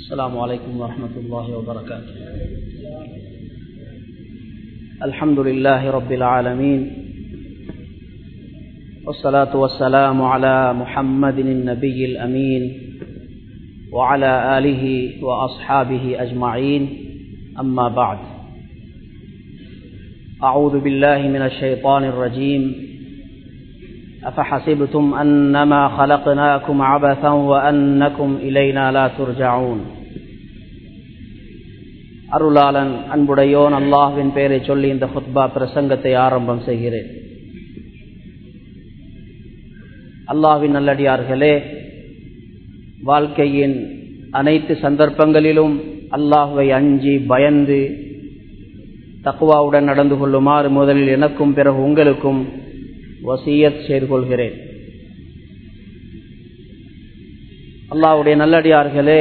السلام عليكم ورحمة الله وبركاته الحمد لله رب العالمين والصلاة والسلام على محمد النبي الأمين وعلى آله وأصحابه أجمعين أما بعد أعوذ بالله من الشيطان الرجيم أفحسبتم أنما خلقناكم عبثا وأنكم إلينا لا ترجعون அருளாளன் அன்புடையோன் அல்லாஹ்வின் பெயரை சொல்லி இந்த ஹுத்பா பிரசங்கத்தை ஆரம்பம் செய்கிறேன் அல்லாஹ்வின் நல்லடியார்களே வாழ்க்கையின் அனைத்து சந்தர்ப்பங்களிலும் அல்லாஹுவை அஞ்சி பயந்து தக்குவாவுடன் நடந்து கொள்ளுமாறு முதலில் எனக்கும் பிறகு உங்களுக்கும் வசியத் செய்து கொள்கிறேன் அல்லாவுடைய நல்லடியார்களே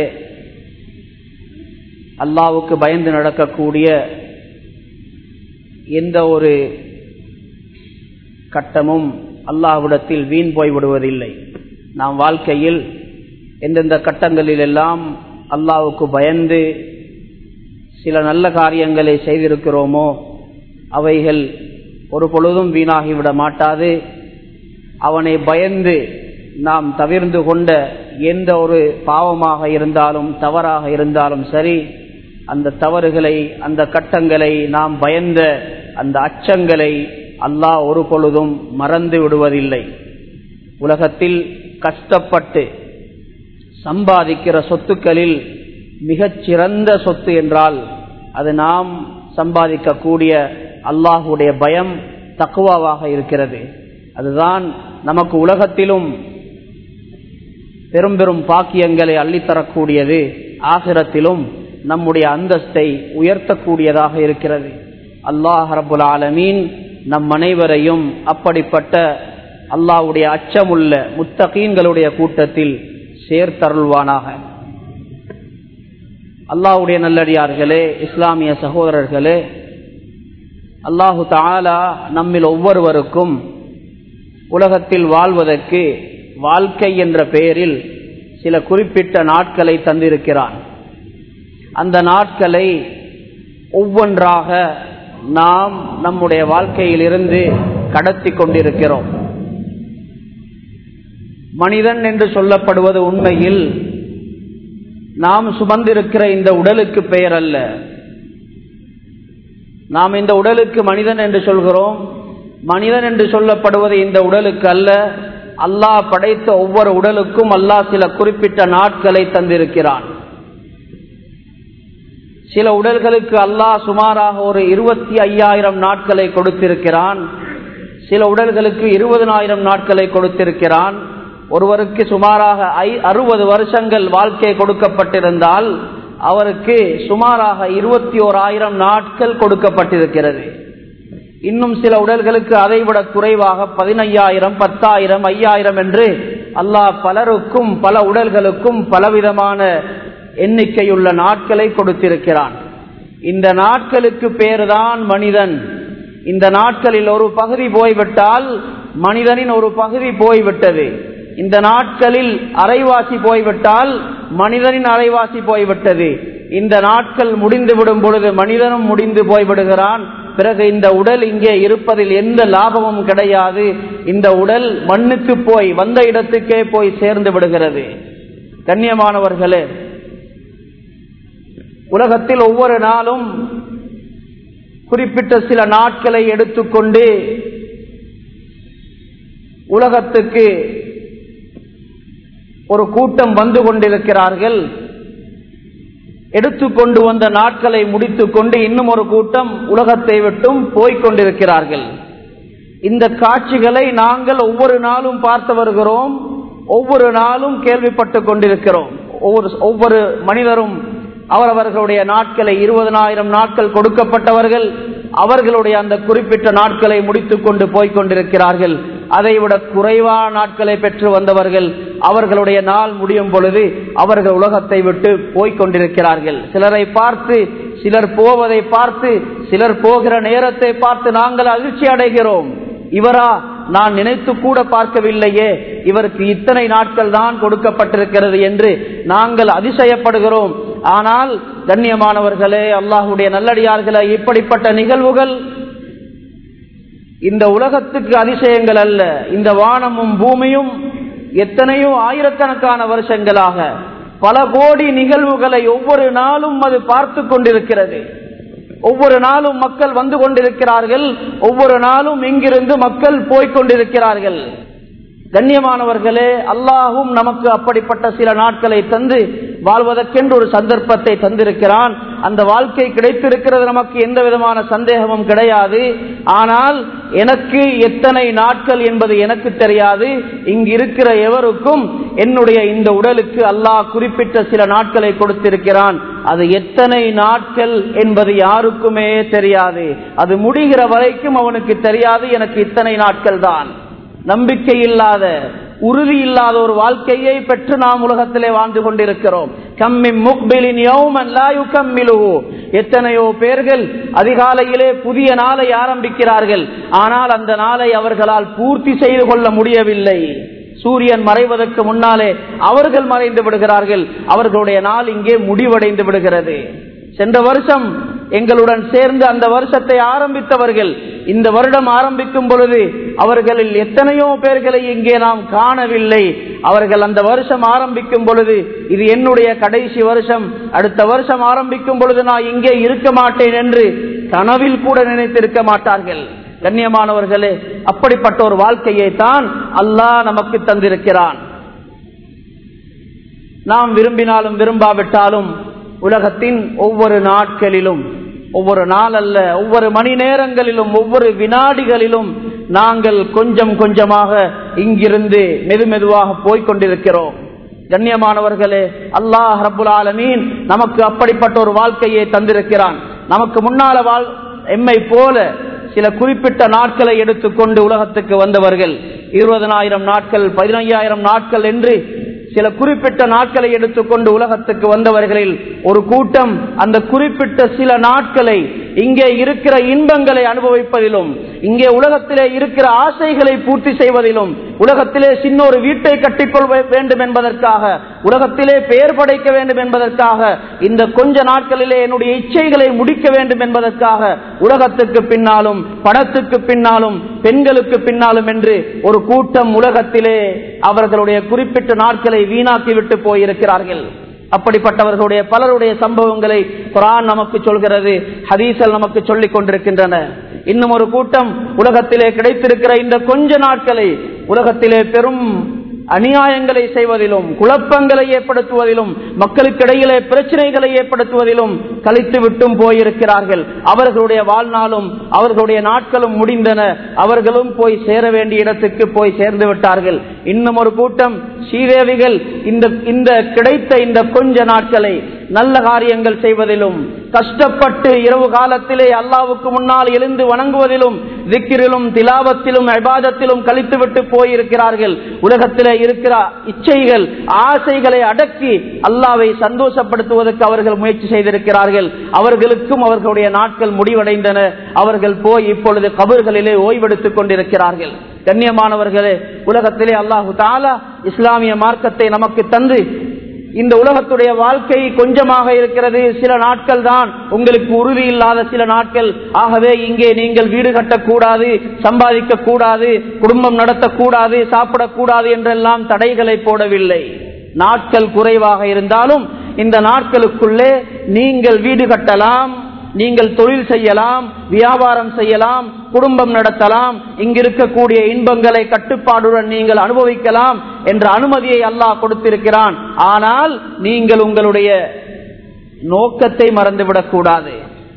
அல்லாவுக்கு பயந்து நடக்கக்கூடிய எந்த ஒரு கட்டமும் அல்லாஹ்விடத்தில் வீண் போய்விடுவதில்லை நாம் வாழ்க்கையில் எந்தெந்த கட்டங்களிலெல்லாம் அல்லாவுக்கு பயந்து சில நல்ல காரியங்களை செய்திருக்கிறோமோ அவைகள் ஒரு பொழுதும் வீணாகிவிட மாட்டாது அவனை பயந்து நாம் தவிர்ந்து கொண்ட எந்த ஒரு பாவமாக இருந்தாலும் தவறாக இருந்தாலும் சரி அந்த தவறுகளை அந்த கட்டங்களை நாம் பயந்த அந்த அச்சங்களை அல்லாஹ் ஒரு பொழுதும் மறந்து விடுவதில்லை உலகத்தில் கஷ்டப்பட்டு சம்பாதிக்கிற சொத்துக்களில் மிகச் சிறந்த சொத்து என்றால் அது நாம் சம்பாதிக்கக்கூடிய அல்லாஹுடைய பயம் தக்குவாவாக இருக்கிறது அதுதான் நமக்கு உலகத்திலும் பெரும் பெரும் பாக்கியங்களை அள்ளித்தரக்கூடியது ஆகிரத்திலும் நம்முடைய அந்தஸ்தை உயர்த்தக்கூடியதாக இருக்கிறது அல்லாஹ் ரபுல் ஆலமீன் நம் அனைவரையும் அப்படிப்பட்ட அல்லாஹுடைய அச்சமுள்ள முத்தகீன்களுடைய கூட்டத்தில் சேர்த்தருள்வானாக அல்லாஹுடைய நல்லடியார்களே இஸ்லாமிய சகோதரர்களே அல்லாஹு தாலா நம்மில் ஒவ்வொருவருக்கும் உலகத்தில் வாழ்வதற்கு வாழ்க்கை என்ற பெயரில் சில குறிப்பிட்ட நாட்களை தந்திருக்கிறான் அந்த நாட்களை ஒவ்வொன்றாக நாம் நம்முடைய வாழ்க்கையிலிருந்து கடத்தி கொண்டிருக்கிறோம் மனிதன் என்று சொல்லப்படுவது உண்மையில் நாம் சுமந்திருக்கிற இந்த உடலுக்கு பெயர் அல்ல நாம் இந்த உடலுக்கு மனிதன் என்று சொல்கிறோம் மனிதன் என்று சொல்லப்படுவது இந்த உடலுக்கு அல்ல அல்லாஹ் படைத்த ஒவ்வொரு உடலுக்கும் அல்லாஹ் சில குறிப்பிட்ட நாட்களை தந்திருக்கிறான் சில உடல்களுக்கு அல்லாஹ் சுமாராக ஒரு இருபத்தி ஐயாயிரம் நாட்களை கொடுத்திருக்கிறான் சில உடல்களுக்கு இருபதனாயிரம் நாட்களை கொடுத்திருக்கிறான் ஒருவருக்கு சுமாராக ஐ அறுபது வருஷங்கள் வாழ்க்கை கொடுக்கப்பட்டிருந்தால் அவருக்கு சுமாராக இருபத்தி ஓராயிரம் நாட்கள் கொடுக்கப்பட்டிருக்கிறது இன்னும் சில உடல்களுக்கு அதைவிட குறைவாக பதினையாயிரம் பத்தாயிரம் ஐயாயிரம் என்று அல்லாஹ் பலருக்கும் பல உடல்களுக்கும் பலவிதமான எண்ணிக்கையுள்ள நாட்களை கொடுத்திருக்கிறான் இந்த நாட்களுக்கு பேர்தான் மனிதன் இந்த நாட்களில் ஒரு பகுதி போய்விட்டால் மனிதனின் ஒரு பகுதி போய்விட்டது இந்த நாட்களில் அரைவாசி போய்விட்டால் மனிதனின் அரைவாசி போய்விட்டது இந்த நாட்கள் முடிந்து விடும் பொழுது மனிதனும் முடிந்து போய்விடுகிறான் பிறகு இந்த உடல் இங்கே இருப்பதில் எந்த லாபமும் கிடையாது இந்த உடல் மண்ணுக்கு போய் வந்த இடத்துக்கே போய் சேர்ந்து விடுகிறது கண்ணியமானவர்களே உலகத்தில் ஒவ்வொரு நாளும் குறிப்பிட்ட சில நாட்களை எடுத்துக்கொண்டு உலகத்துக்கு ஒரு கூட்டம் வந்து கொண்டிருக்கிறார்கள் எடுத்துக்கொண்டு வந்த நாட்களை முடித்துக் கொண்டு இன்னும் ஒரு கூட்டம் உலகத்தை விட்டும் போய்கொண்டிருக்கிறார்கள் இந்த காட்சிகளை நாங்கள் ஒவ்வொரு நாளும் பார்த்து வருகிறோம் ஒவ்வொரு நாளும் கேள்விப்பட்டு கொண்டிருக்கிறோம் ஒவ்வொரு ஒவ்வொரு மனிதரும் அவரவர்களுடைய நாட்களை இருபதனாயிரம் நாட்கள் கொடுக்கப்பட்டவர்கள் அவர்களுடைய அந்த குறிப்பிட்ட நாட்களை முடித்துக் கொண்டு போய்கொண்டிருக்கிறார்கள் அதைவிட குறைவான நாட்களை பெற்று வந்தவர்கள் அவர்களுடைய நாள் முடியும் பொழுது அவர்கள் உலகத்தை விட்டு போய்கொண்டிருக்கிறார்கள் சிலரை பார்த்து சிலர் போவதை பார்த்து சிலர் போகிற நேரத்தை பார்த்து நாங்கள் அதிர்ச்சி அடைகிறோம் இவரா நான் நினைத்து கூட பார்க்கவில்லையே இவருக்கு இத்தனை நாட்கள் தான் கொடுக்கப்பட்டிருக்கிறது என்று நாங்கள் அதிசயப்படுகிறோம் ஆனால் கண்ணியமானவர்களே அல்லாஹுடைய நல்லடியார்களே இப்படிப்பட்ட நிகழ்வுகள் இந்த உலகத்துக்கு அதிசயங்கள் அல்ல இந்த வானமும் பூமியும் எத்தனையோ ஆயிரக்கணக்கான வருஷங்களாக பல கோடி நிகழ்வுகளை ஒவ்வொரு நாளும் அது பார்த்து கொண்டிருக்கிறது ஒவ்வொரு நாளும் மக்கள் வந்து கொண்டிருக்கிறார்கள் ஒவ்வொரு நாளும் இங்கிருந்து மக்கள் போய்கொண்டிருக்கிறார்கள் கண்ணியமானவர்களே அல்லாஹும் நமக்கு அப்படிப்பட்ட சில நாட்களை தந்து வாழ்வதற்கென்று ஒரு சந்தர்ப்பத்தை தந்திருக்கிறான் அந்த வாழ்க்கை கிடைத்திருக்கிறது நமக்கு எந்த விதமான சந்தேகமும் கிடையாது ஆனால் எனக்கு எத்தனை நாட்கள் என்பது எனக்கு தெரியாது இங்கு இருக்கிற எவருக்கும் என்னுடைய இந்த உடலுக்கு அல்லாஹ் குறிப்பிட்ட சில நாட்களை கொடுத்திருக்கிறான் அது எத்தனை நாட்கள் என்பது யாருக்குமே தெரியாது அது முடிகிற வரைக்கும் அவனுக்கு தெரியாது எனக்கு இத்தனை நாட்கள் தான் நம்பிக்கை இல்லாத உறுதி இல்லாத ஒரு வாழ்க்கையை பெற்று நாம் உலகத்திலே வாழ்ந்து கொண்டிருக்கிறோம் கம்மி முக்பிலின் எத்தனையோ பேர்கள் அதிகாலையிலே புதிய நாளை ஆரம்பிக்கிறார்கள் ஆனால் அந்த நாளை அவர்களால் பூர்த்தி செய்து கொள்ள முடியவில்லை சூரியன் மறைவதற்கு முன்னாலே அவர்கள் மறைந்து விடுகிறார்கள் அவர்களுடைய நாள் இங்கே முடிவடைந்து விடுகிறது சென்ற வருஷம் எங்களுடன் சேர்ந்து அந்த வருஷத்தை ஆரம்பித்தவர்கள் இந்த வருடம் ஆரம்பிக்கும் பொழுது அவர்களில் எத்தனையோ பேர்களை இங்கே நாம் காணவில்லை அவர்கள் அந்த வருஷம் ஆரம்பிக்கும் பொழுது இது என்னுடைய கடைசி வருஷம் அடுத்த வருஷம் ஆரம்பிக்கும் பொழுது நான் இங்கே இருக்க மாட்டேன் என்று கனவில் கூட நினைத்திருக்க மாட்டார்கள் கண்ணியமானவர்களே அப்படிப்பட்ட ஒரு வாழ்க்கையை தான் அல்லாஹ் நமக்கு தந்திருக்கிறான் நாம் விரும்பினாலும் விரும்பாவிட்டாலும் உலகத்தின் ஒவ்வொரு நாட்களிலும் ஒவ்வொரு நாள் அல்ல ஒவ்வொரு மணி நேரங்களிலும் ஒவ்வொரு வினாடிகளிலும் நாங்கள் கொஞ்சம் கொஞ்சமாக இங்கிருந்து மெது மெதுவாக போய்கொண்டிருக்கிறோம் கண்ணியமானவர்களே அல்லாஹ் ரபுல் ஆலமீன் நமக்கு அப்படிப்பட்ட ஒரு வாழ்க்கையை தந்திருக்கிறான் நமக்கு முன்னால வாழ் எம்மை போல சில குறிப்பிட்ட நாட்களை எடுத்துக்கொண்டு உலகத்துக்கு வந்தவர்கள் இருபதனாயிரம் நாட்கள் பதினையாயிரம் நாட்கள் என்று சில குறிப்பிட்ட நாட்களை எடுத்துக்கொண்டு உலகத்துக்கு வந்தவர்களில் ஒரு கூட்டம் அந்த குறிப்பிட்ட சில நாட்களை இங்கே இருக்கிற இன்பங்களை அனுபவிப்பதிலும் இங்கே உலகத்திலே இருக்கிற ஆசைகளை பூர்த்தி செய்வதிலும் உலகத்திலே சின்ன ஒரு வீட்டை கட்டிக்கொள்ள வேண்டும் என்பதற்காக உலகத்திலே பெயர் படைக்க வேண்டும் என்பதற்காக இந்த கொஞ்ச நாட்களிலே என்னுடைய இச்சைகளை முடிக்க வேண்டும் என்பதற்காக உலகத்துக்கு பின்னாலும் பணத்துக்கு பின்னாலும் பெண்களுக்கு பின்னாலும் என்று ஒரு கூட்டம் உலகத்திலே அவர்களுடைய குறிப்பிட்ட நாட்களை வீணாக்கிவிட்டு போயிருக்கிறார்கள் அப்படிப்பட்டவர்களுடைய பலருடைய சம்பவங்களை குரான் நமக்கு சொல்கிறது ஹதீசல் நமக்கு சொல்லிக் கொண்டிருக்கின்றன இன்னும் ஒரு கூட்டம் உலகத்திலே கிடைத்திருக்கிற இந்த கொஞ்ச நாட்களை உலகத்திலே பெரும் அநியாயங்களை செய்வதிலும் குழப்பங்களை ஏற்படுத்துவதிலும் மக்களுக்கிடையிலே பிரச்சனைகளை ஏற்படுத்துவதிலும் கழித்து விட்டும் போயிருக்கிறார்கள் அவர்களுடைய வாழ்நாளும் அவர்களுடைய நாட்களும் முடிந்தன அவர்களும் போய் சேர வேண்டிய இடத்துக்கு போய் சேர்ந்து விட்டார்கள் இன்னும் ஒரு கூட்டம் ஸ்ரீதேவிகள் இந்த இந்த கிடைத்த இந்த கொஞ்ச நாட்களை நல்ல காரியங்கள் செய்வதிலும் கஷ்டப்பட்டு இரவு காலத்திலே அல்லாவுக்கு முன்னால் எழுந்து வணங்குவதிலும் திக்கிரிலும் திலாவத்திலும் அபாதத்திலும் கழித்துவிட்டு போயிருக்கிறார்கள் உலகத்திலே இருக்கிற இச்சைகள் ஆசைகளை அடக்கி அல்லாவை சந்தோஷப்படுத்துவதற்கு அவர்கள் முயற்சி செய்திருக்கிறார்கள் அவர்களுக்கும் அவர்களுடைய நாட்கள் முடிவடைந்தன அவர்கள் போய் இப்பொழுது கபர்களிலே ஓய்வெடுத்துக் கொண்டிருக்கிறார்கள் கண்ணியமானவர்களே உலகத்திலே அல்லாஹு தாலா இஸ்லாமிய மார்க்கத்தை நமக்கு தந்து இந்த உலகத்துடைய வாழ்க்கை கொஞ்சமாக இருக்கிறது சில நாட்கள் தான் உங்களுக்கு உறுதி இல்லாத சில நாட்கள் ஆகவே இங்கே நீங்கள் வீடு கட்டக்கூடாது சம்பாதிக்க கூடாது குடும்பம் நடத்தக்கூடாது சாப்பிடக்கூடாது என்றெல்லாம் தடைகளை போடவில்லை நாட்கள் குறைவாக இருந்தாலும் இந்த நாட்களுக்குள்ளே நீங்கள் வீடு கட்டலாம் நீங்கள் தொழில் செய்யலாம் வியாபாரம் செய்யலாம் குடும்பம் நடத்தலாம் இங்கிருக்கக்கூடிய இன்பங்களை கட்டுப்பாடுடன் நீங்கள் அனுபவிக்கலாம் என்ற அனுமதியை அல்லாஹ் கொடுத்திருக்கிறான் ஆனால் நீங்கள் உங்களுடைய நோக்கத்தை மறந்துவிடக் கூடாது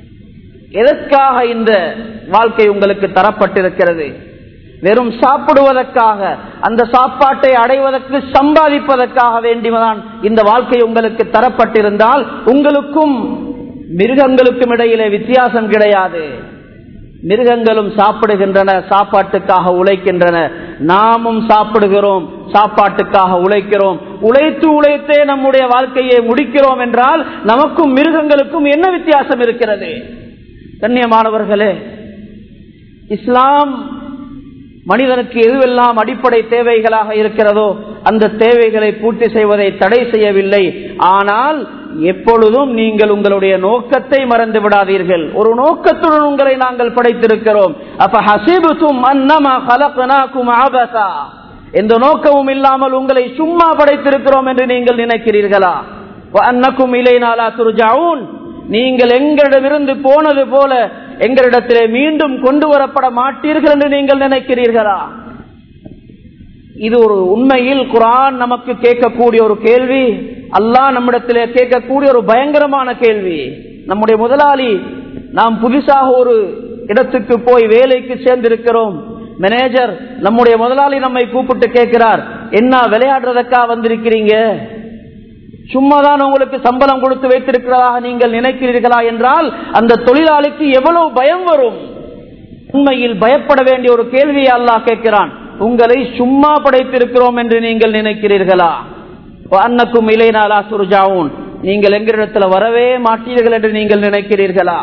எதற்காக இந்த வாழ்க்கை உங்களுக்கு தரப்பட்டிருக்கிறது வெறும் சாப்பிடுவதற்காக அந்த சாப்பாட்டை அடைவதற்கு சம்பாதிப்பதற்காக வேண்டியதான் இந்த வாழ்க்கை உங்களுக்கு தரப்பட்டிருந்தால் உங்களுக்கும் மிருகங்களுக்கும் இடையிலே வித்தியாசம் கிடையாது மிருகங்களும் சாப்பிடுகின்றன சாப்பாட்டுக்காக உழைக்கின்றன நாமும் சாப்பிடுகிறோம் சாப்பாட்டுக்காக உழைக்கிறோம் உழைத்து உழைத்தே நம்முடைய வாழ்க்கையை முடிக்கிறோம் என்றால் நமக்கும் மிருகங்களுக்கும் என்ன வித்தியாசம் இருக்கிறது கண்ணியமானவர்களே இஸ்லாம் மனிதனுக்கு எதுவெல்லாம் அடிப்படை தேவைகளாக இருக்கிறதோ அந்த தேவைகளை பூர்த்தி செய்வதை தடை செய்யவில்லை ஆனால் எப்பொழுதும் நீங்கள் உங்களுடைய நோக்கத்தை மறந்து விடாதீர்கள் ஒரு நோக்கத்துடன் உங்களை நாங்கள் படைத்திருக்கிறோம் அப்ப ஹசிபுக்கும் அன்னமா கலப்பனாக்கும் ஆபசா எந்த நோக்கமும் இல்லாமல் உங்களை சும்மா படைத்திருக்கிறோம் என்று நீங்கள் நினைக்கிறீர்களா அன்னக்கும் இலைநாளா துருஜாவும் நீங்கள் எங்களிடமிருந்து போனது போல எங்களிடத்திலே மீண்டும் கொண்டு வரப்பட மாட்டீர்கள் என்று நீங்கள் நினைக்கிறீர்களா இது ஒரு உண்மையில் குரான் நமக்கு கேட்கக்கூடிய ஒரு கேள்வி அல்லாஹ் நம்மிடத்திலே கேட்கக்கூடிய ஒரு பயங்கரமான கேள்வி நம்முடைய முதலாளி நாம் புதுசாக ஒரு இடத்துக்கு போய் வேலைக்கு சேர்ந்திருக்கிறோம் மேனேஜர் நம்முடைய முதலாளி நம்மை கூப்பிட்டு கேட்கிறார் என்ன விளையாடுறதற்கா வந்திருக்கிறீங்க சும்மாதான் உங்களுக்கு சம்பளம் கொடுத்து வைத்திருக்கிறதாக நீங்கள் நினைக்கிறீர்களா என்றால் அந்த தொழிலாளிக்கு எவ்வளவு பயம் வரும் உண்மையில் பயப்பட வேண்டிய ஒரு கேள்வியை அல்லாஹ் கேட்கிறான் உங்களை சும்மா படைத்திருக்கிறோம் என்று நீங்கள் நினைக்கிறீர்களா அன்னக்கும் இலைநாளா சுருஜாவும் நீங்கள் எங்களிடத்துல வரவே மாட்டீர்கள் என்று நீங்கள் நினைக்கிறீர்களா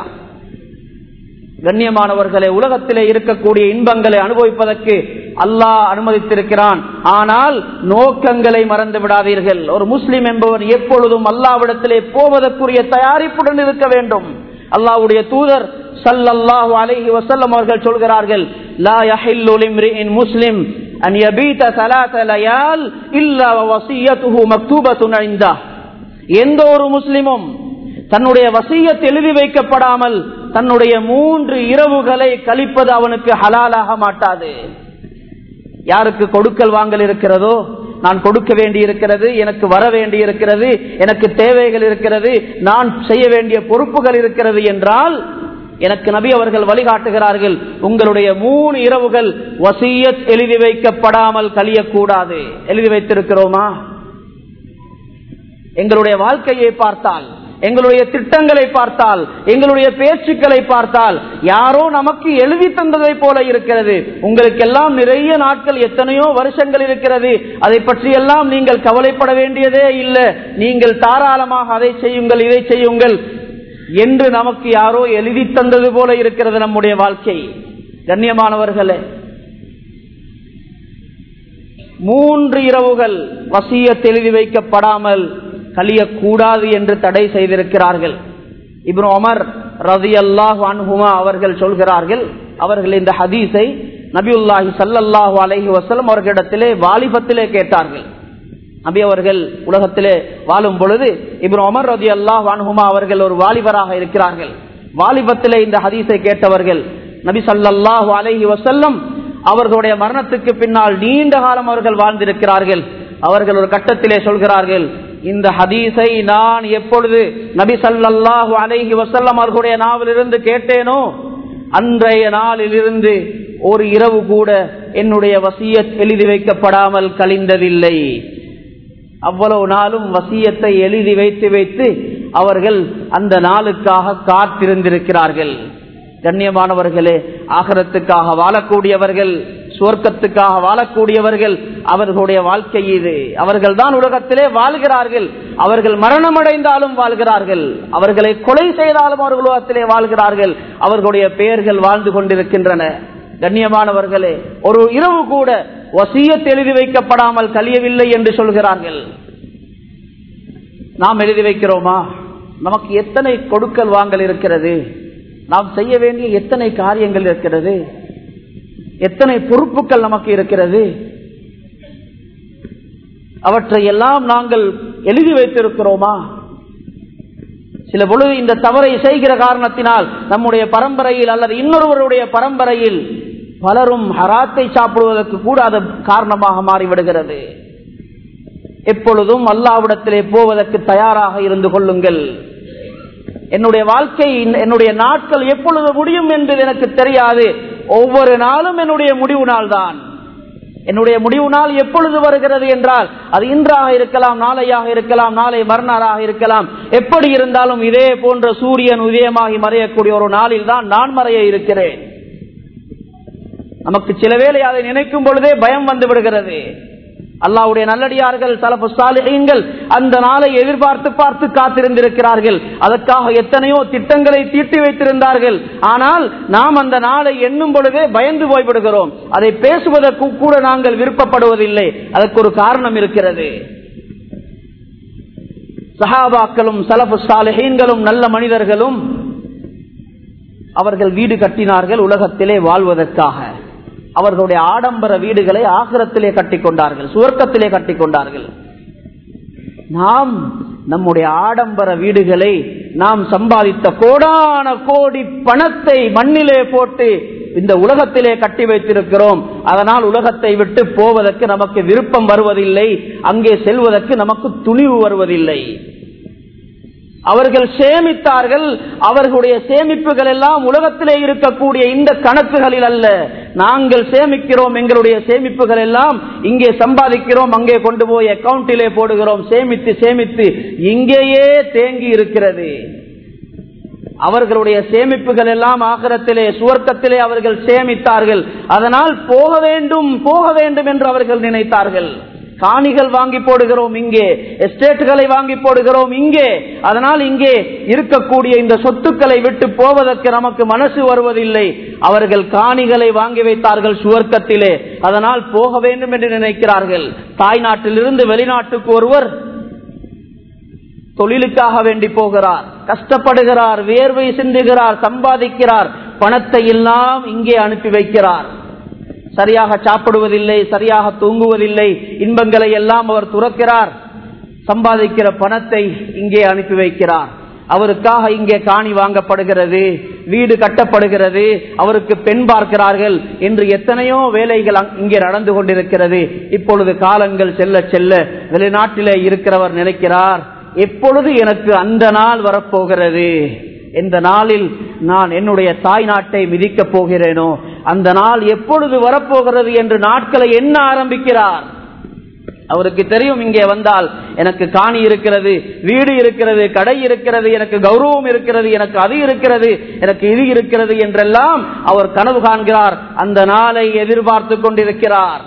கண்ணியமானவர்களே உலகத்திலே இருக்கக்கூடிய இன்பங்களை அனுபவிப்பதற்கு அல்லாஹ் அனுமதித்திருக்கிறான் ஆனால் நோக்கங்களை மறந்து விடாதீர்கள் ஒரு முஸ்லிம் என்பவர் எப்பொழுதும் அல்லாவிடத்திலே போவதற்குரிய தயாரிப்புடன் இருக்க வேண்டும் அல்லாவுடைய தூதர் சல்லல்லாஹு அலைஹி வசல்லம் அவர்கள் சொல்கிறார்கள் லா யஹில்லு லிம்ரிஇன் முஸ்லிம் அன் யபீத ثلاث லயால் இல்லா வஸியத்துஹு மக்தூபத்துன் இன்தஹ் எந்த ஒரு முஸ்லிமும் தன்னுடைய வசியத் எழுதி வைக்கப்படாமல் தன்னுடைய மூன்று இரவுகளை கழிப்பது அவனுக்கு ஹலாலாக மாட்டாது யாருக்கு கொடுக்கல் வாங்கல் இருக்கிறதோ நான் கொடுக்க வேண்டி இருக்கிறது எனக்கு வர வேண்டி இருக்கிறது எனக்கு தேவைகள் இருக்கிறது நான் செய்ய வேண்டிய பொறுப்புகள் இருக்கிறது என்றால் எனக்கு நபி அவர்கள் வழிகாட்டுகிறார்கள் உங்களுடைய மூணு இரவுகள் வசியத் எழுதி வைக்கப்படாமல் கழியக்கூடாது எழுதி வைத்திருக்கிறோமா எங்களுடைய வாழ்க்கையை பார்த்தால் எங்களுடைய திட்டங்களை பார்த்தால் எங்களுடைய பேச்சுக்களை பார்த்தால் யாரோ நமக்கு எழுதி தந்ததை போல இருக்கிறது உங்களுக்கெல்லாம் நிறைய நாட்கள் எத்தனையோ வருஷங்கள் இருக்கிறது அதை பற்றி எல்லாம் நீங்கள் கவலைப்பட வேண்டியதே இல்லை நீங்கள் தாராளமாக அதை செய்யுங்கள் இதை செய்யுங்கள் என்று நமக்கு யாரோ எழுதி தந்தது போல இருக்கிறது நம்முடைய வாழ்க்கை கண்ணியமானவர்களே மூன்று இரவுகள் வசியத் எழுதி வைக்கப்படாமல் கழியக்கூடாது என்று தடை செய்திருக்கிறார்கள் இப்னு ஒமர் ரதி அல்லாஹ் அன்ஹுமா அவர்கள் சொல்கிறார்கள் அவர்கள் இந்த ஹதீஸை நபியுல்லாஹி சல்லல்லாஹு அலஹி வசலம் அவர்களிடத்திலே வாலிபத்திலே கேட்டார்கள் நபி அவர்கள் உலகத்திலே வாழும் பொழுது இப்னு ஒமர் ரதி அல்லாஹ் அன்ஹுமா அவர்கள் ஒரு வாலிபராக இருக்கிறார்கள் வாலிபத்திலே இந்த ஹதீஸை கேட்டவர்கள் நபி சல்லல்லாஹு அலஹி வசல்லம் அவர்களுடைய மரணத்துக்கு பின்னால் நீண்ட காலம் அவர்கள் வாழ்ந்திருக்கிறார்கள் அவர்கள் ஒரு கட்டத்திலே சொல்கிறார்கள் இந்த ஹதீஸை நான் எப்பொழுது நபி சல்லாஹு அலைஹி வசல்லம் அவர்களுடைய நாவிலிருந்து கேட்டேனோ அன்றைய நாளிலிருந்து ஒரு இரவு கூட என்னுடைய வசியத் எழுதி வைக்கப்படாமல் கழிந்ததில்லை அவ்வளவு நாளும் வசியத்தை எழுதி வைத்து வைத்து அவர்கள் அந்த நாளுக்காக காத்திருந்திருக்கிறார்கள் கண்ணியமானவர்களே ஆகரத்துக்காக வாழக்கூடியவர்கள் சுவர்க்கத்துக்காக வாழக்கூடியவர்கள் அவர்களுடைய வாழ்க்கை இது அவர்கள் தான் உலகத்திலே வாழ்கிறார்கள் அவர்கள் மரணமடைந்தாலும் வாழ்கிறார்கள் அவர்களை கொலை செய்தாலும் அவர்கள் உலகத்திலே வாழ்கிறார்கள் அவர்களுடைய பெயர்கள் வாழ்ந்து கொண்டிருக்கின்றன கண்ணியமானவர்களே ஒரு இரவு கூட வசியத் எழுதி வைக்கப்படாமல் கழியவில்லை என்று சொல்கிறார்கள் நாம் எழுதி வைக்கிறோமா நமக்கு எத்தனை கொடுக்கல் வாங்கல் இருக்கிறது நாம் செய்ய வேண்டிய எத்தனை காரியங்கள் இருக்கிறது எத்தனை பொறுப்புகள் நமக்கு இருக்கிறது அவற்றை எல்லாம் நாங்கள் எழுதி வைத்திருக்கிறோமா சில பொழுது இந்த தவறை செய்கிற காரணத்தினால் நம்முடைய பரம்பரையில் அல்லது இன்னொருவருடைய பரம்பரையில் பலரும் ஹராத்தை சாப்பிடுவதற்கு கூட அது காரணமாக மாறிவிடுகிறது எப்பொழுதும் அல்லாவிடத்திலே போவதற்கு தயாராக இருந்து கொள்ளுங்கள் என்னுடைய வாழ்க்கை என்னுடைய நாட்கள் எப்பொழுது முடியும் என்று எனக்கு தெரியாது ஒவ்வொரு நாளும் என்னுடைய முடிவு நாள் தான் என்னுடைய முடிவு நாள் எப்பொழுது வருகிறது என்றால் அது இன்றாக இருக்கலாம் நாளையாக இருக்கலாம் நாளை மறுநாளாக இருக்கலாம் எப்படி இருந்தாலும் இதே போன்ற சூரியன் உதயமாகி மறையக்கூடிய ஒரு நாளில் தான் நான் மறைய இருக்கிறேன் நமக்கு சில வேளை அதை நினைக்கும் பொழுதே பயம் வந்து விடுகிறது அல்லாவுடைய நல்லடியார்கள் சலப்பு சாலிகள் அந்த நாளை எதிர்பார்த்து பார்த்து காத்திருந்திருக்கிறார்கள் அதற்காக எத்தனையோ திட்டங்களை தீட்டி வைத்திருந்தார்கள் ஆனால் நாம் அந்த நாளை எண்ணும் பொழுதே பயந்து போய்விடுகிறோம் அதை பேசுவதற்கு கூட நாங்கள் விருப்பப்படுவதில்லை அதற்கு ஒரு காரணம் இருக்கிறது சஹாபாக்களும் சலபு சாலிஹீன்களும் நல்ல மனிதர்களும் அவர்கள் வீடு கட்டினார்கள் உலகத்திலே வாழ்வதற்காக அவர்களுடைய ஆடம்பர வீடுகளை ஆசிரத்திலே கட்டி கொண்டார்கள் சுவர்க்கத்திலே கட்டி கொண்டார்கள் நாம் நம்முடைய ஆடம்பர வீடுகளை நாம் சம்பாதித்த கோடான கோடி பணத்தை மண்ணிலே போட்டு இந்த உலகத்திலே கட்டி வைத்திருக்கிறோம் அதனால் உலகத்தை விட்டு போவதற்கு நமக்கு விருப்பம் வருவதில்லை அங்கே செல்வதற்கு நமக்கு துணிவு வருவதில்லை அவர்கள் சேமித்தார்கள் அவர்களுடைய சேமிப்புகள் எல்லாம் உலகத்திலே இருக்கக்கூடிய இந்த கணக்குகளில் அல்ல நாங்கள் சேமிக்கிறோம் எங்களுடைய சேமிப்புகள் எல்லாம் இங்கே சம்பாதிக்கிறோம் அங்கே கொண்டு போய் அக்கவுண்டிலே போடுகிறோம் சேமித்து சேமித்து இங்கேயே தேங்கி இருக்கிறது அவர்களுடைய சேமிப்புகள் எல்லாம் ஆகரத்திலே சுவர்க்கத்திலே அவர்கள் சேமித்தார்கள் அதனால் போக வேண்டும் போக வேண்டும் என்று அவர்கள் நினைத்தார்கள் காணிகள் வாங்கி போடுகிறோம் இங்கே எஸ்டேட்டுகளை வாங்கி போடுகிறோம் இங்கே அதனால் இங்கே இருக்கக்கூடிய இந்த சொத்துக்களை விட்டு போவதற்கு நமக்கு மனசு வருவதில்லை அவர்கள் காணிகளை வாங்கி வைத்தார்கள் சுவர்க்கத்திலே அதனால் போக வேண்டும் என்று நினைக்கிறார்கள் தாய்நாட்டிலிருந்து வெளிநாட்டுக்கு ஒருவர் தொழிலுக்காக வேண்டி போகிறார் கஷ்டப்படுகிறார் வேர்வை சிந்துகிறார் சம்பாதிக்கிறார் பணத்தை எல்லாம் இங்கே அனுப்பி வைக்கிறார் சரியாக சாப்பிடுவதில்லை சரியாக தூங்குவதில்லை இன்பங்களை எல்லாம் அவர் துறக்கிறார் சம்பாதிக்கிற பணத்தை இங்கே அனுப்பி வைக்கிறார் அவருக்காக இங்கே காணி வாங்கப்படுகிறது வீடு கட்டப்படுகிறது அவருக்கு பெண் பார்க்கிறார்கள் என்று எத்தனையோ வேலைகள் இங்கே நடந்து கொண்டிருக்கிறது இப்பொழுது காலங்கள் செல்ல செல்ல வெளிநாட்டிலே இருக்கிறவர் நினைக்கிறார் எப்பொழுது எனக்கு அந்த நாள் வரப்போகிறது இந்த நாளில் நான் என்னுடைய தாய் நாட்டை மிதிக்கப் போகிறேனோ அந்த நாள் எப்பொழுது வரப்போகிறது என்று நாட்களை எண்ண ஆரம்பிக்கிறார் அவருக்கு தெரியும் இங்கே வந்தால் எனக்கு காணி இருக்கிறது வீடு இருக்கிறது கடை இருக்கிறது எனக்கு கௌரவம் இருக்கிறது எனக்கு அது இருக்கிறது எனக்கு இது இருக்கிறது என்றெல்லாம் அவர் கனவு காண்கிறார் அந்த நாளை எதிர்பார்த்து கொண்டிருக்கிறார்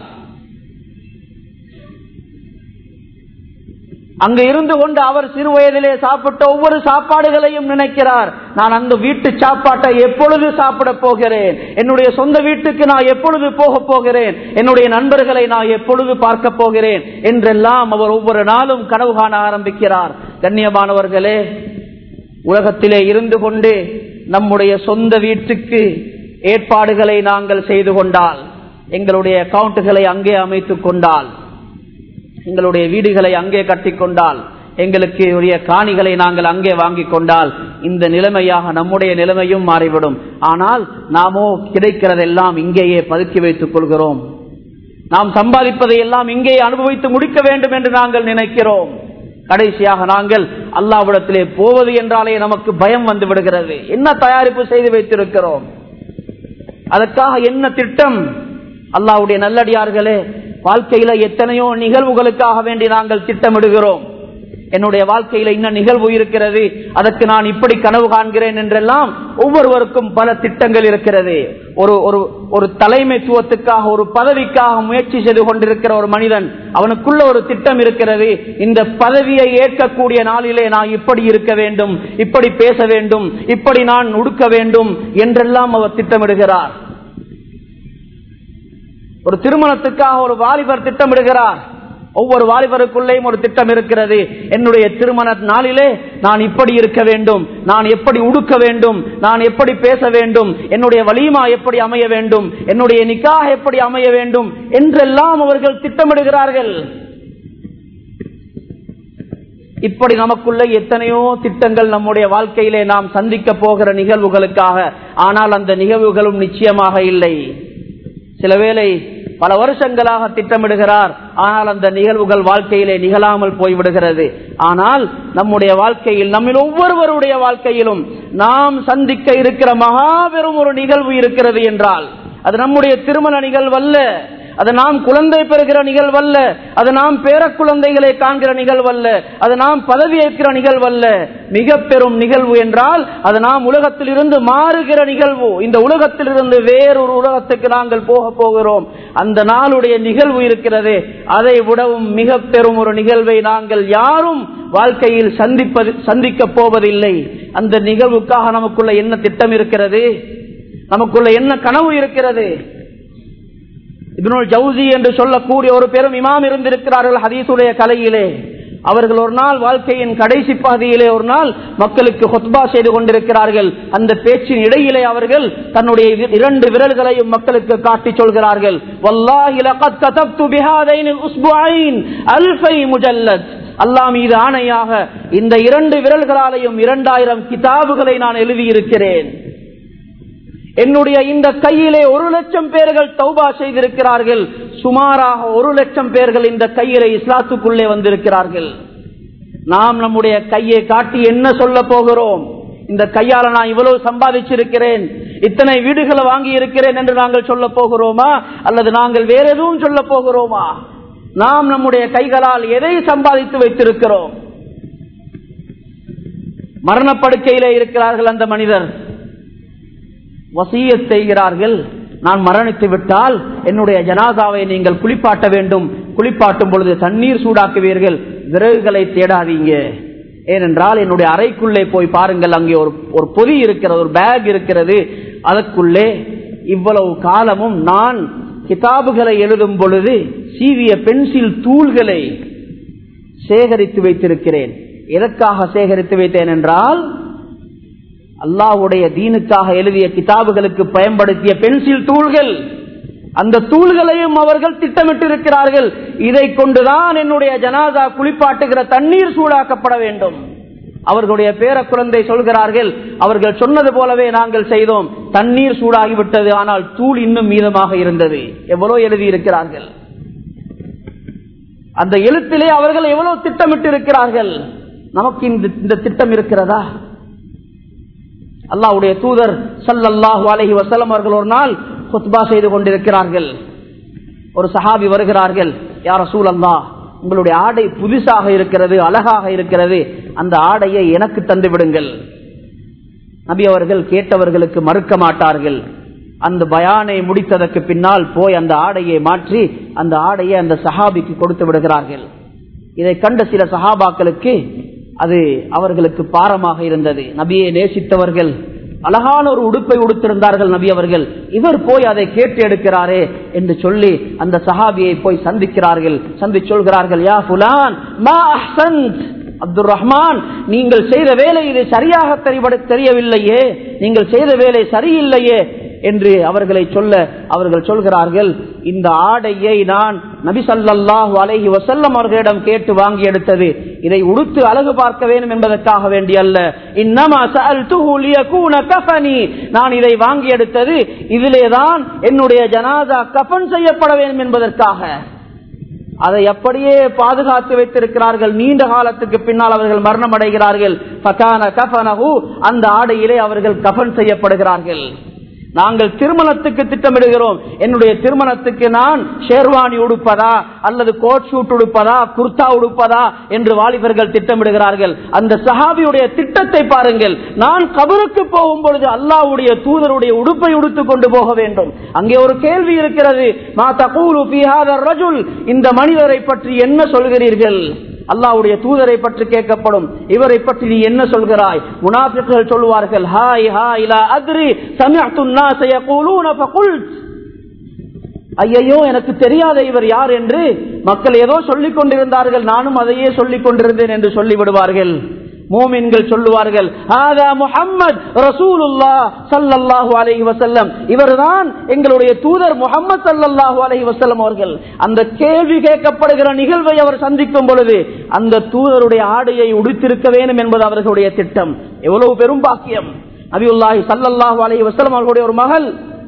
அங்கு இருந்து கொண்டு அவர் சிறு வயதிலே சாப்பிட்ட ஒவ்வொரு சாப்பாடுகளையும் நினைக்கிறார் நான் அந்த வீட்டு சாப்பாட்டை எப்பொழுது சாப்பிட போகிறேன் என்னுடைய சொந்த வீட்டுக்கு நான் எப்பொழுது போக போகிறேன் என்னுடைய நண்பர்களை நான் எப்பொழுது பார்க்க போகிறேன் என்றெல்லாம் அவர் ஒவ்வொரு நாளும் கனவு காண ஆரம்பிக்கிறார் கண்ணியமானவர்களே உலகத்திலே இருந்து கொண்டு நம்முடைய சொந்த வீட்டுக்கு ஏற்பாடுகளை நாங்கள் செய்து கொண்டால் எங்களுடைய அக்கவுண்டுகளை அங்கே அமைத்துக் கொண்டால் எங்களுடைய வீடுகளை அங்கே கட்டிக்கொண்டால் எங்களுக்கு உரிய காணிகளை நாங்கள் அங்கே வாங்கி கொண்டால் இந்த நிலைமையாக நம்முடைய நிலைமையும் மாறிவிடும் ஆனால் நாமோ கிடைக்கிறதெல்லாம் இங்கேயே பதுக்கி வைத்துக் கொள்கிறோம் நாம் சம்பாதிப்பதை எல்லாம் இங்கேயே அனுபவித்து முடிக்க வேண்டும் என்று நாங்கள் நினைக்கிறோம் கடைசியாக நாங்கள் அல்லாவிடத்திலே போவது என்றாலே நமக்கு பயம் வந்து விடுகிறது என்ன தயாரிப்பு செய்து வைத்திருக்கிறோம் அதற்காக என்ன திட்டம் அல்லாவுடைய நல்லடியார்களே வாழ்க்கையில எத்தனையோ நிகழ்வுகளுக்காக வேண்டி நாங்கள் திட்டமிடுகிறோம் என்னுடைய வாழ்க்கையில இன்னும் நிகழ்வு இருக்கிறது அதற்கு நான் இப்படி கனவு காண்கிறேன் என்றெல்லாம் ஒவ்வொருவருக்கும் பல திட்டங்கள் இருக்கிறது ஒரு ஒரு ஒரு தலைமைத்துவத்துக்காக ஒரு பதவிக்காக முயற்சி செய்து கொண்டிருக்கிற ஒரு மனிதன் அவனுக்குள்ள ஒரு திட்டம் இருக்கிறது இந்த பதவியை ஏற்கக்கூடிய நாளிலே நான் இப்படி இருக்க வேண்டும் இப்படி பேச வேண்டும் இப்படி நான் உடுக்க வேண்டும் என்றெல்லாம் அவர் திட்டமிடுகிறார் ஒரு திருமணத்துக்காக ஒரு வாலிபர் திட்டமிடுகிறார் ஒவ்வொரு வாலிபருக்குள்ளேயும் ஒரு திட்டம் இருக்கிறது என்னுடைய திருமண நாளிலே நான் இப்படி இருக்க வேண்டும் நான் எப்படி உடுக்க வேண்டும் நான் எப்படி பேச வேண்டும் என்னுடைய வலிமா எப்படி அமைய வேண்டும் என்னுடைய நிக்காக எப்படி அமைய வேண்டும் என்றெல்லாம் அவர்கள் திட்டமிடுகிறார்கள் இப்படி நமக்குள்ள எத்தனையோ திட்டங்கள் நம்முடைய வாழ்க்கையிலே நாம் சந்திக்க போகிற நிகழ்வுகளுக்காக ஆனால் அந்த நிகழ்வுகளும் நிச்சயமாக இல்லை சில வேளை பல வருஷங்களாக திட்டமிடுகிறார் ஆனால் அந்த நிகழ்வுகள் வாழ்க்கையிலே நிகழாமல் போய்விடுகிறது ஆனால் நம்முடைய வாழ்க்கையில் நம்மில் ஒவ்வொருவருடைய வாழ்க்கையிலும் நாம் சந்திக்க இருக்கிற மகாபெரும் ஒரு நிகழ்வு இருக்கிறது என்றால் அது நம்முடைய திருமண நிகழ்வு அல்ல அது நாம் குழந்தை பெறுகிற நிகழ்வல்ல அது நாம் பேர குழந்தைகளை காண்கிற நிகழ்வல்ல அது நாம் பதவி ஏற்கிற நிகழ்வல்ல மிக பெரும் நிகழ்வு என்றால் அது நாம் உலகத்திலிருந்து மாறுகிற நிகழ்வு இந்த உலகத்திலிருந்து வேறொரு உலகத்துக்கு நாங்கள் போக போகிறோம் அந்த நாளுடைய நிகழ்வு இருக்கிறது அதை விடவும் மிக பெரும் ஒரு நிகழ்வை நாங்கள் யாரும் வாழ்க்கையில் சந்திப்பது சந்திக்க போவதில்லை அந்த நிகழ்வுக்காக நமக்குள்ள என்ன திட்டம் இருக்கிறது நமக்குள்ள என்ன கனவு இருக்கிறது இப்னுல் ஜவுசி என்று சொல்லக்கூடிய ஒரு பெரும் இமாம் இருந்திருக்கிறார்கள் ஹதீசுடைய கலையிலே அவர்கள் ஒரு நாள் வாழ்க்கையின் கடைசி பகுதியிலே ஒரு நாள் மக்களுக்கு ஹொத்பா செய்து கொண்டிருக்கிறார்கள் அந்த பேச்சின் இடையிலே அவர்கள் தன்னுடைய இரு- இரண்டு விரல்களையும் மக்களுக்கு காட்டி சொல்கிறார்கள் "வல்லாஹி லகத் கதப்து பிஹாதைனில் உஸ்புஐன் அல்ஃபை முஜல்லத்." அல்லாஹ் மீது ஆணையாக இந்த இரண்டு விரல்களாலையும் இரண்டாயிரம் கிதாபுகளை நான் எழுதியிருக்கிறேன் என்னுடைய இந்த கையிலே ஒரு லட்சம் பேர்கள் தௌபா செய்திருக்கிறார்கள் சுமாராக ஒரு லட்சம் பேர்கள் இந்த கையிலே இஸ்லாத்துக்குள்ளே வந்திருக்கிறார்கள் நாம் நம்முடைய கையை காட்டி என்ன சொல்ல போகிறோம் இந்த கையால நான் இவ்வளவு சம்பாதிச்சிருக்கிறேன் இத்தனை வீடுகளை வாங்கி இருக்கிறேன் என்று நாங்கள் சொல்ல போகிறோமா அல்லது நாங்கள் வேற எதுவும் சொல்ல போகிறோமா நாம் நம்முடைய கைகளால் எதை சம்பாதித்து வைத்திருக்கிறோம் மரணப்படுக்கையிலே இருக்கிறார்கள் அந்த மனிதர் வசிய செய்கிறார்கள் நான் மரணித்து விட்டால் என்னுடைய ஜனாதாவை நீங்கள் குளிப்பாட்ட வேண்டும் குளிப்பாட்டும் பொழுது தண்ணீர் சூடாக்குவீர்கள் விறகுகளை தேடாதீங்க ஏனென்றால் என்னுடைய அறைக்குள்ளே போய் பாருங்கள் அங்கே ஒரு ஒரு பொதி இருக்கிறது ஒரு பேக் இருக்கிறது அதற்குள்ளே இவ்வளவு காலமும் நான் கிதாபுகளை எழுதும் பொழுது சீவிய பென்சில் தூள்களை சேகரித்து வைத்திருக்கிறேன் எதற்காக சேகரித்து வைத்தேன் என்றால் அல்லாஹ்வுடைய தீனுக்காக எழுதிய கிதாபுகளுக்கு பயன்படுத்திய பென்சில் தூள்கள் அந்த தூள்களையும் அவர்கள் திட்டமிட்டிருக்கிறார்கள் இதை கொண்டுதான் என்னுடைய ஜனாதா குளிப்பாட்டுகிற தண்ணீர் சூடாக்கப்பட வேண்டும் அவர்களுடைய பேர குழந்தை சொல்கிறார்கள் அவர்கள் சொன்னது போலவே நாங்கள் செய்தோம் தண்ணீர் சூடாகிவிட்டது ஆனால் தூள் இன்னும் மீதமாக இருந்தது எவ்வளவு எழுதியிருக்கிறார்கள் அந்த எழுத்திலே அவர்கள் எவ்வளவு திட்டமிட்டு இருக்கிறார்கள் நமக்கு இந்த இந்த திட்டம் இருக்கிறதா அல்லாஹ்வுடைய தூதர் ஸல்லல்லாஹு அலைஹி வஸல்லம் அவர்கள் ஒரு நாள் குத்பா செய்து கொண்டிருக்கிறார்கள் ஒரு சஹாபி வருகிறார்கள் யார் ரசூல் அல்லாஹ் உங்களுடைய ஆடை புதுசாக இருக்கிறது அழகாக இருக்கிறது அந்த ஆடையை எனக்கு தந்து விடுங்கள் நபி அவர்கள் கேட்டவர்களுக்கு மறுக்க மாட்டார்கள் அந்த பயானை முடித்ததற்கு பின்னால் போய் அந்த ஆடையை மாற்றி அந்த ஆடையை அந்த சஹாபிக்கு கொடுத்து விடுகிறார்கள் இதை கண்ட சில சஹாபாக்களுக்கு அது அவர்களுக்கு பாரமாக இருந்தது நபியை நேசித்தவர்கள் அழகான ஒரு உடுப்பை உடுத்திருந்தார்கள் நபி அவர்கள் இவர் போய் அதை கேட்டு எடுக்கிறாரே என்று சொல்லி அந்த சஹாபியை போய் சந்திக்கிறார்கள் சந்தி சொல்கிறார்கள் யா புலான் மா அஹ்சன்த் அப்துல் ரஹ்மான் நீங்கள் செய்த வேலை இது சரியாக தெரிபட- தெரியவில்லையே நீங்கள் செய்த வேலை சரியில்லையே என்று அவர்களை சொல்ல அவர்கள் சொல்கிறார்கள் இந்த ஆடையை நான் நபி ஸல்லல்லாஹு அலைஹி வஸல்லம் அவர்களிடம் கேட்டு வாங்கி எடுத்தது இதை உடுத்து அழகு பார்க்க வேண்டும் என்பதற்காக வேண்டி அல்ல இன்னமா சஅல்துஹு லியகூன கஃபனி நான் இதை வாங்கி எடுத்தது இதிலேதான் என்னுடைய ஜனாதா கஃன் செய்யப்பட வேண்டும் என்பதற்காக அதை அப்படியே பாதுகாத்து வைத்திருக்கிறார்கள் நீண்ட காலத்துக்கு பின்னால் அவர்கள் மரணம் அடைகிறார்கள் ஃபகான கஃபனஹு, அந்த ஆடையிலே அவர்கள் கஃன் செய்யப்படுகிறார்கள் நாங்கள் திருமணத்துக்கு திட்டமிடுகிறோம் என்னுடைய திருமணத்துக்கு நான் ஷேர்வானி உடுப்பதா அல்லது கோட் ஷூட் உடுப்பதா குர்தா உடுப்பதா என்று வாலிபர்கள் திட்டமிடுகிறார்கள் அந்த சஹாபியுடைய திட்டத்தை பாருங்கள் நான் கபருக்கு போகும் பொழுது அல்லாஹ்வுடைய தூதருடைய உடுப்பை உடுத்துக் கொண்டு போக வேண்டும் அங்கே ஒரு கேள்வி இருக்கிறது மா தகூலு ஃபீ ஹாதர் ரஜுல் இந்த மனிதரை பற்றி என்ன சொல்கிறீர்கள் அல்லாஹ்வுடைய தூதரை பற்றி கேட்கப்படும் இவரை பற்றி நீ என்ன சொல்கிறாய் முனாஃபிக்குகள் சொல்வார்கள் ஹாய் ஹாய் லா அத்ரி சமிஅத்து الناس يقولون فقلت ஐயையோ எனக்கு தெரியாத இவர் யார் என்று மக்கள் ஏதோ சொல்லிக் கொண்டிருந்தார்கள் நானும் அதையே சொல்லிக் கொண்டிருந்தேன் என்று சொல்லி விடுவார்கள் மூமின்கள் சொல்லுவார்கள் "ஹாதா முஹம்மத் ரசூலுல்லாஹ் ஸல்லல்லாஹு அலைஹி வஸல்லம் இவர்தான் எங்களுடைய தூதர் முஹம்மது ஸல்லல்லாஹு அலைஹி வஸல்லம் அவர்கள் அந்த கேள்வி கேட்கப்படுகிற நிகழ்வை அவர் சந்திக்கும் பொழுது அந்த தூதருடைய ஆடையை உடுத்திருக்க வேண்டும் என்பது அவர்களுடைய திட்டம் எவ்வளவு பெரும் பாக்கியம் நபியுல்லாஹி ஸல்லல்லாஹு அலைஹி வஸல்லம் அவர்களுடைய ஒரு மகள்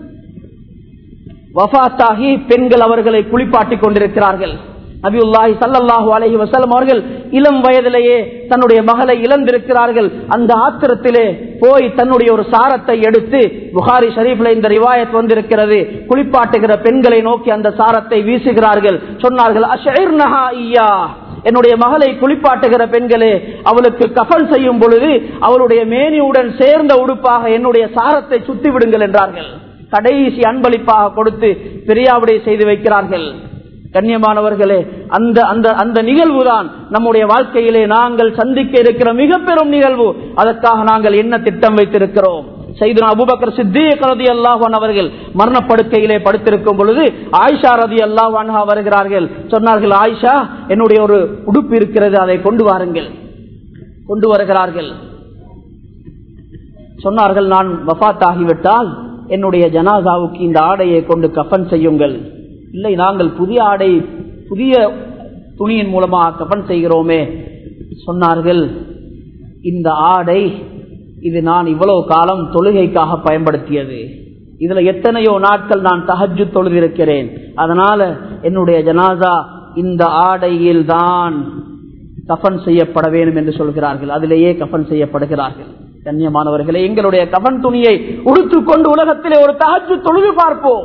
வஃபாத்தாகி பெண்கள் அவர்களை குளிப்பாட்டிக் கொண்டிருக்கிறார்கள் நபியுல்லாஹி ஸல்லல்லாஹு அலைஹி வஸல்லம் அவர்கள் இளம் வயதிலேயே தன்னுடைய மகளை இழந்திருக்கிறார்கள் அந்த ஆத்திரத்திலே போய் தன்னுடைய ஒரு சாரத்தை எடுத்து புகாரி ஷரீஃப்ல இந்த ரிவாயத் வந்திருக்கிறது குளிப்பாட்டுகிற பெண்களை நோக்கி அந்த சாரத்தை வீசுகிறார்கள் சொன்னார்கள் அஷைர் நஹா ஐயா என்னுடைய மகளை குளிப்பாட்டுகிற பெண்களே அவளுக்கு கஃன் செய்யும் பொழுது அவளுடைய மேனியுடன் சேர்ந்த உடுப்பாக என்னுடைய சாரத்தை சுத்தி விடுங்கள் என்றார்கள் கடைசி அன்பளிப்பாக கொடுத்து பெரியாவுடைய செய்து வைக்கிறார்கள் கண்ணியமானவர்களே அந்த அந்த அந்த நிகழ்வுதான் நம்முடைய வாழ்க்கையிலே நாங்கள் சந்திக்க இருக்கிற மிக பெரும் நிகழ்வு அதற்காக நாங்கள் என்ன திட்டம் வைத்திருக்கிறோம் செய்து அபுபக்கர் சித்திக் ரதி அல்லாஹான் அவர்கள் மரணப்படுக்கையிலே படுத்திருக்கும் பொழுது ஆயிஷா ரதி அல்லாஹான் வருகிறார்கள் சொன்னார்கள் ஆயிஷா என்னுடைய ஒரு உடுப்பு இருக்கிறது அதை கொண்டு வாருங்கள் கொண்டு வருகிறார்கள் சொன்னார்கள் நான் வஃத் ஆகிவிட்டால் என்னுடைய ஜனாசாவுக்கு இந்த ஆடையை கொண்டு கஃன் செய்யுங்கள் இல்லை நாங்கள் புதிய ஆடை புதிய துணியின் மூலமாக கஃன் செய்கிறோமே சொன்னார்கள் இந்த ஆடை இது நான் இவ்வளவு காலம் தொழுகைக்காக பயன்படுத்தியது இதுல எத்தனையோ நாட்கள் நான் தஹஜு தொழுதிருக்கிறேன் அதனால என்னுடைய ஜனாசா இந்த ஆடையில் தான் கஃன் செய்யப்பட வேண்டும் என்று சொல்கிறார்கள் அதிலேயே கஃன் செய்யப்படுகிறார்கள் கண்ணியமானவர்களே எங்களுடைய கவன் துணியை உடுத்துக்கொண்டு உலகத்திலே ஒரு தகச்சு தொழுது பார்ப்போம்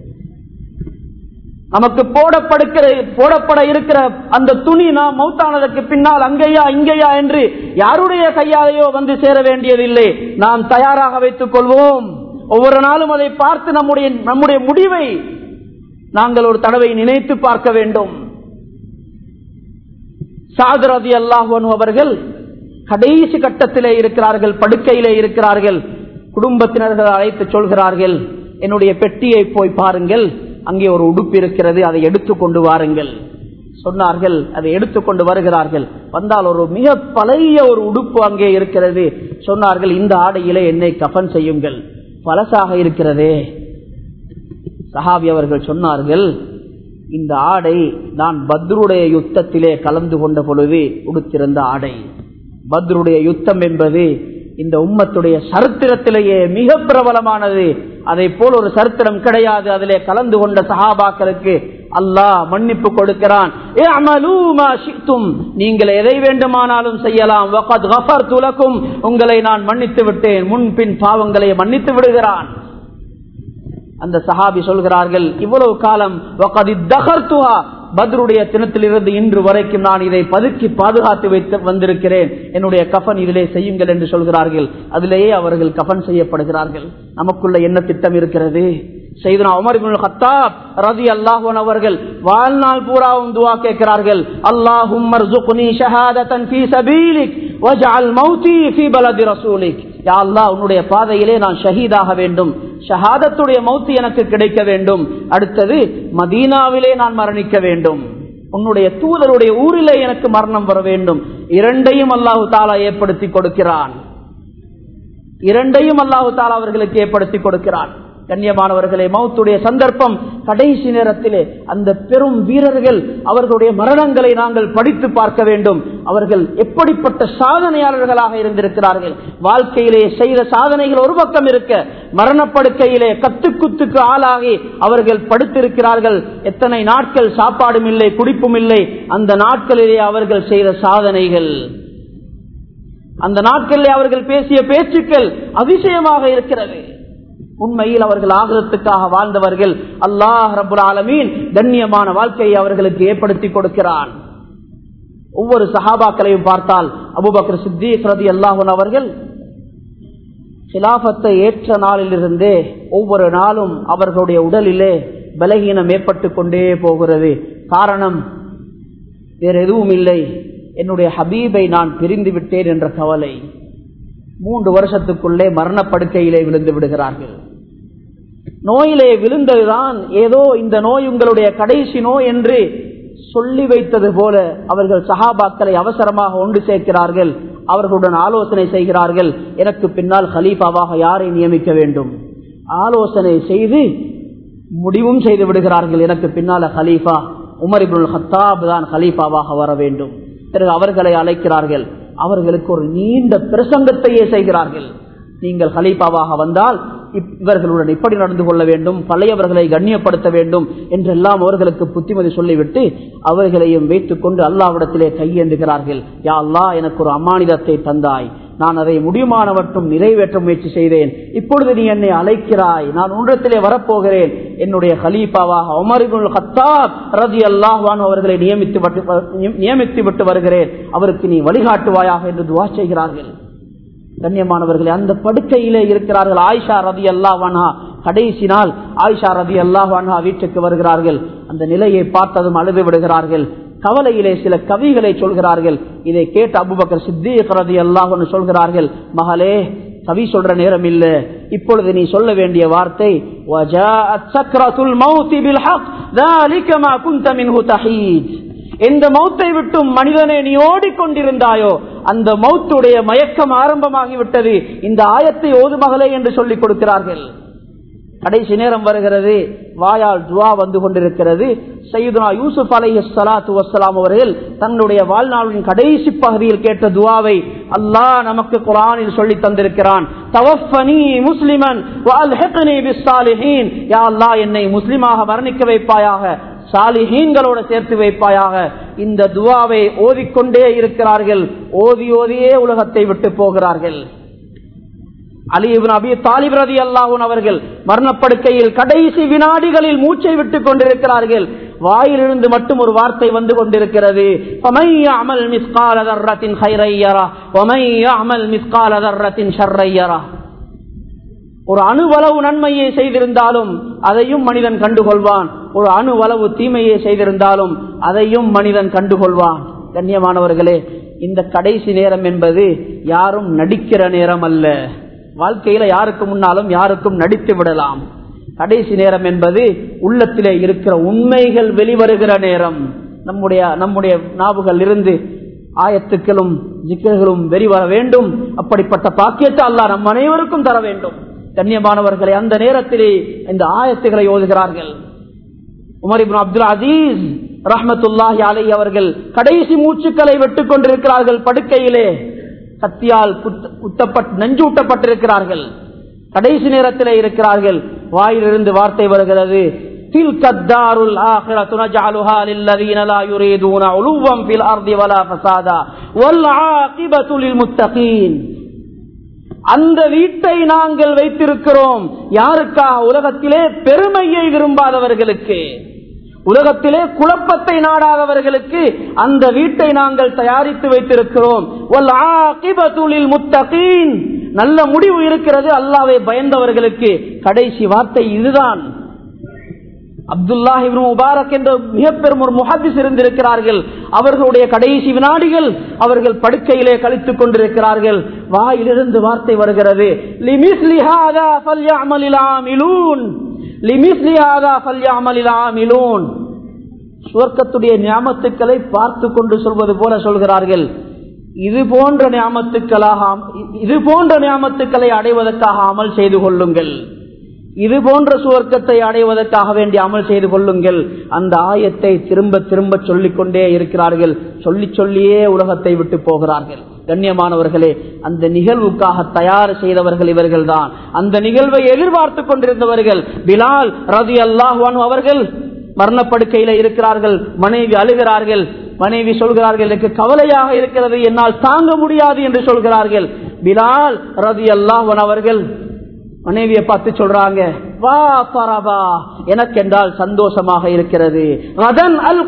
நமக்கு போடப்படுகிற போடப்பட இருக்கிற அந்த துணி நாம் மௌத்தானதற்கு பின்னால் அங்கேயா இங்கேயா என்று யாருடைய கையாலேயோ வந்து சேர வேண்டியதில்லை நாம் தயாராக வைத்துக் கொள்வோம் ஒவ்வொரு நாளும் அதை பார்த்து நம்முடைய நம்முடைய முடிவை நாங்கள் ஒரு தடவை நினைத்து பார்க்க வேண்டும் சாதரதி அல்லாஹன் அவர்கள் கடைசி கட்டத்திலே இருக்கிறார்கள் படுக்கையிலே இருக்கிறார்கள் குடும்பத்தினர்கள் அழைத்து சொல்கிறார்கள் என்னுடைய பெட்டியை போய் பாருங்கள் அங்கே ஒரு உடுப்பு இருக்கிறது அதை எடுத்து கொண்டு வாருங்கள் சொன்னார்கள் அதை எடுத்துக்கொண்டு வருகிறார்கள் வந்தால் ஒரு மிக பழைய ஒரு உடுப்பு அங்கே இருக்கிறது சொன்னார்கள் இந்த ஆடையிலே என்னை கஃன் செய்யுங்கள் பழசாக இருக்கிறதே சஹாபி அவர்கள் சொன்னார்கள் இந்த ஆடை நான் பத்ருடைய யுத்தத்திலே கலந்து கொண்ட பொழுது உடுத்திருந்த ஆடை பத்ருடைய யுத்தம் என்பது இந்த உம்மத்துடைய சரித்திரத்திலேயே மிக பிரபலமானது அதை போல் ஒரு சரித்திரம் கிடையாது அதிலே கலந்து கொண்ட சஹாபாக்களுக்கு அல்லாஹ் மன்னிப்பு கொடுக்கிறான் நீங்கள் எதை வேண்டுமானாலும் செய்யலாம் உங்களை நான் மன்னித்து விட்டேன் முன்பின் பாவங்களை மன்னித்து விடுகிறான் அந்த சஹாபி சொல்கிறார்கள் இவ்வளவு காலம் பத்ருடைய தினத்திலிருந்து இன்று வரைக்கும் நான் இதை பதுக்கி பாதுகாத்து வைத்து வந்திருக்கிறேன் என்னுடைய கஃன் இதிலே செய்யுங்கள் என்று சொல்கிறார்கள் அதிலேயே அவர்கள் கஃன் செய்யப்படுகிறார்கள் நமக்குள்ள என்ன திட்டம் இருக்கிறது செய்தனா உமர் ஹத்தாப் ரதி அல்லாஹன் அவர்கள் வாழ்நாள் பூராவும் துவா கேட்கிறார்கள் அல்லாஹும் உன்னுடைய பாதையிலே நான் ஷஹீதாக வேண்டும் ஷஹாதத்துடைய மௌத்து எனக்கு கிடைக்க வேண்டும் அடுத்தது மதீனாவிலே நான் மரணிக்க வேண்டும் உன்னுடைய தூதருடைய ஊரிலே எனக்கு மரணம் வர வேண்டும் இரண்டையும் அல்லாஹு தாலா ஏற்படுத்தி கொடுக்கிறான் இரண்டையும் அல்லாஹு தாலா அவர்களுக்கு ஏற்படுத்தி கொடுக்கிறான் கண்ணியமானவர்களே மௌத்துடைய சந்தர்ப்பம் கடைசி நேரத்திலே அந்த பெரும் வீரர்கள் அவர்களுடைய மரணங்களை நாங்கள் படித்து பார்க்க வேண்டும் அவர்கள் எப்படிப்பட்ட சாதனையாளர்களாக இருந்திருக்கிறார்கள் வாழ்க்கையிலே செய்த சாதனைகள் ஒரு பக்கம் இருக்க மரணப்படுக்கையிலே கத்துக்குத்துக்கு ஆளாகி அவர்கள் படுத்திருக்கிறார்கள் எத்தனை நாட்கள் சாப்பாடும் இல்லை குடிப்பும் இல்லை அந்த நாட்களிலே அவர்கள் செய்த சாதனைகள் அந்த நாட்களிலே அவர்கள் பேசிய பேச்சுக்கள் அதிசயமாக இருக்கிறது உண்மையில் அவர்கள் ஆகிரத்துக்காக வாழ்ந்தவர்கள் அல்லாஹ் ரபுல் ஆலமீன் கண்ணியமான வாழ்க்கையை அவர்களுக்கு ஏற்படுத்தி கொடுக்கிறான் ஒவ்வொரு சஹாபாக்களையும் பார்த்தால் அபுபக்கர் சித்தீக் ரதி அல்லாஹன் அவர்கள் சிலாபத்தை ஏற்ற நாளிலிருந்தே ஒவ்வொரு நாளும் அவர்களுடைய உடலிலே பலகீனம் ஏற்பட்டு கொண்டே போகிறது காரணம் வேற எதுவும் இல்லை என்னுடைய ஹபீபை நான் பிரிந்து விட்டேன் என்ற கவலை மூன்று வருஷத்துக்குள்ளே மரணப்படுக்கையிலே விழுந்து விடுகிறார்கள் நோயிலே விழுந்ததுதான் ஏதோ இந்த நோய் உங்களுடைய கடைசி நோய் என்று சொல்லி வைத்தது போல அவர்கள் சஹாபாக்களை அவசரமாக ஒன்று சேர்க்கிறார்கள் அவர்களுடன் ஆலோசனை செய்கிறார்கள் எனக்கு பின்னால் ஹலீஃபாவாக யாரை நியமிக்க வேண்டும் ஆலோசனை செய்து முடிவும் செய்து விடுகிறார்கள் எனக்கு பின்னால ஹலீஃபா உமர் இபுல் ஹத்தாப் தான் ஹலீஃபாவாக வர வேண்டும் பிறகு அவர்களை அழைக்கிறார்கள் அவர்களுக்கு ஒரு நீண்ட பிரசங்கத்தையே செய்கிறார்கள் நீங்கள் ஹலீஃபாவாக வந்தால் இவர்களுடன் இப்படி நடந்து கொள்ள வேண்டும் பழையவர்களை கண்ணியப்படுத்த வேண்டும் என்றெல்லாம் அவர்களுக்கு புத்திமதி சொல்லிவிட்டு அவர்களையும் வைத்துக் கொண்டு அல்லாவிடத்திலே கையேந்துகிறார்கள் யா அல்லா எனக்கு ஒரு அம்மானிதத்தை தந்தாய் நான் அதை முடியுமானவற்றும் நிறைவேற்ற முயற்சி செய்தேன் இப்பொழுது நீ என்னை அழைக்கிறாய் நான் ஒன்றத்திலே வரப்போகிறேன் என்னுடைய ஹலீஃபாவாக உமரிபுல் ஹத்தாப் ரதி அல்லாஹான் அவர்களை நியமித்து விட்டு- நியமித்து விட்டு வருகிறேன் அவருக்கு நீ வழிகாட்டுவாயாக என்று துவா செய்கிறார்கள் கண்ணியமானவர்களே அந்த படுக்கையிலே இருக்கிறார்கள் ஆயிஷா ரதி அல்லாஹானா கடைசி நாள் ஆயிஷா ரதி அல்லாஹானா வீட்டுக்கு வருகிறார்கள் அந்த நிலையை பார்த்ததும் அழுது விடுகிறார்கள் கவலையிலே சில கவிகளை சொல்கிறார்கள் இதை கேட்ட அபுபக்கர் சித்தீக் ரதி அல்லாஹ்னு சொல்கிறார்கள் மகளே கவி சொல்ற நேரம் இல்ல இப்பொழுது நீ சொல்ல வேண்டிய வார்த்தை وَجَاءَتْ سَكْرَةُ الْمَوْتِ بِالْحَقِّ ذَلِكَ مَا كُنْتَ مِنْهُ تَحِيدٌ எந்த மௌத்தை விட்டும் மனிதனே நீ ஓடிக்கொண்டிருந்தாயோ அந்த மௌத்துடைய மயக்கம் ஆரம்பமாகிவிட்டது இந்த ஆயத்தை ஓது மகளே என்று சொல்லிக் கொடுக்கிறார்கள் கடைசி நேரம் வருகிறது வாயால் துவா வந்து கொண்டிருக்கிறது சையதுனா யூசுப் அலை சலாத்து வசலாம் அவர்கள் தன்னுடைய வாழ்நாளின் கடைசி பகுதியில் கேட்ட துவாவை அல்லாஹ் நமக்கு குரானில் சொல்லி தந்திருக்கிறான் தவஃபனி முஸ்லிமன் வஅல்ஹிக்னி பிஸ்ஸாலிஹீன் யா அல்லாஹ் என்னை முஸ்லிமாக மரணிக்க வைப்பாயாக சாலிஹீன்களோட சேர்த்து வைப்பாயாக இந்த துவாவை ஓதிக்கொண்டே இருக்கிறார்கள் ஓதி ஓதியே உலகத்தை விட்டு போகிறார்கள் அலிபின் அபி தாலிப் ரதி அல்லாஹூன் அவர்கள் மரணப்படுக்கையில் கடைசி வினாடிகளில் மூச்சை விட்டுக் கொண்டிருக்கிறார்கள் வாயிலிருந்து மட்டும் ஒரு வார்த்தை வந்து கொண்டிருக்கிறது "وَمَن يَعْمَلْ مِثْقَالَ ذَرَّةٍ خَيْرًا يَرَهُ وَمَن يَعْمَلْ مِثْقَالَ ذَرَّةٍ شَرًّا يَرَهُ." ஒரு அணுவளவு நன்மையை செய்திருந்தாலும் அதையும் மனிதன் கண்டுகொள்வான் ஒரு அணுவளவு தீமையை செய்திருந்தாலும் அதையும் மனிதன் கண்டுகொள்வான் கண்ணியமானவர்களே இந்த கடைசி நேரம் என்பது யாரும் நடிக்கிற நேரம் அல்ல வாழ்க்கையில யாருக்கு முன்னாலும் யாருக்கும் நடித்து விடலாம் கடைசி நேரம் என்பது உள்ளத்திலே இருக்கிற உண்மைகள் வெளிவருகிற நேரம் நம்முடைய நம்முடைய நாவுகள் இருந்து ஆயத்துக்களும் ஜிக்கர்களும் வெளிவர வேண்டும் அப்படிப்பட்ட பாக்கியத்தை அல்லாஹ் நம் அனைவருக்கும் தர வேண்டும் கண்ணியமானவர்களை அந்த நேரத்திலே இந்த ஆயத்துகளை ஓதுகிறார்கள் உமர் இப்னு அப்துல் அசீஸ் ரஹ்மத்துல்லாஹி அலை அவர்கள் கடைசி மூச்சுக்களை விட்டுக் கொண்டிருக்கிறார்கள் படுக்கையிலே கத்தியால் குத்த- குத்தப்பட்டு நஞ்சூட்டப்பட்டிருக்கிறார்கள் கடைசி நேரத்திலே இருக்கிறார்கள் வாயிலிருந்து வார்த்தை வருகிறது تلك الدار الآخرة نجعلها للذين لا يريدون علوا في الأرض ولا فسادا والعاقبة للمتقين அந்த வீட்டை நாங்கள் வைத்திருக்கிறோம் யாருக்காக உலகத்திலே பெருமையை விரும்பாதவர்களுக்கு உலகத்திலே குழப்பத்தை நாடாதவர்களுக்கு அந்த வீட்டை நாங்கள் தயாரித்து வைத்திருக்கிறோம் வல் ஆகிபத்து லில் முத்தகீன். நல்ல முடிவு இருக்கிறது அல்லாவை பயந்தவர்களுக்கு கடைசி வார்த்தை இதுதான் அப்துல்லாஹ் இப்னு முபாரக் என்ற மிக பெரும் ஒரு முஹத்திஸ் இருந்திருக்கிறார்கள் அவர்களுடைய கடைசி வினாடிகள் அவர்கள் படுக்கையிலே கழித்துக் கொண்டிருக்கிறார்கள் வாயிலிருந்து வார்த்தை வருகிறது "லிமிஸ்லி ஹாதா ஃபல்யஅமலில் ஆமிலூன்." லிமிஸ்லி ஹாதா ஃபல்யஅமலில் ஆமிலூன். சுவர்க்கத்துடைய ஞாபத்துக்களை பார்த்து கொண்டு சொல்வது போல சொல்கிறார்கள் இது போன்ற ஞாபத்துக்களாக இது போன்ற ஞாபத்துக்களை அடைவதற்காக அமல் செய்து கொள்ளுங்கள் இது போன்ற சுவர்க்கத்தை அடைவதற்காக வேண்டி அமல் செய்து கொள்ளுங்கள் அந்த ஆயத்தை திரும்ப திரும்ப சொல்லிக் கொண்டே இருக்கிறார்கள் சொல்லி சொல்லியே உலகத்தை விட்டு போகிறார்கள் கண்ணியமானவர்களே அந்த நிகழ்வுக்காக தயார் செய்தவர்கள் இவர்கள்தான் அந்த நிகழ்வை எதிர்பார்த்து கொண்டிருந்தவர்கள் பிலால் ரதி அல்லாஹான் அவர்கள் மரணப்படுக்கையில இருக்கிறார்கள் மனைவி அழுகிறார்கள் மனைவி சொல்கிறார்கள் எனக்கு கவலையாக இருக்கிறது என்னால் தாங்க முடியாது என்று சொல்கிறார்கள் பிலால் ரதி அல்லாஹன் அவர்கள் மனைவியை பார்த்து சொல்றாங்க வா பரபா எனக்கு என்றால் சந்தோஷமாக இருக்கிறது ரதன் அல்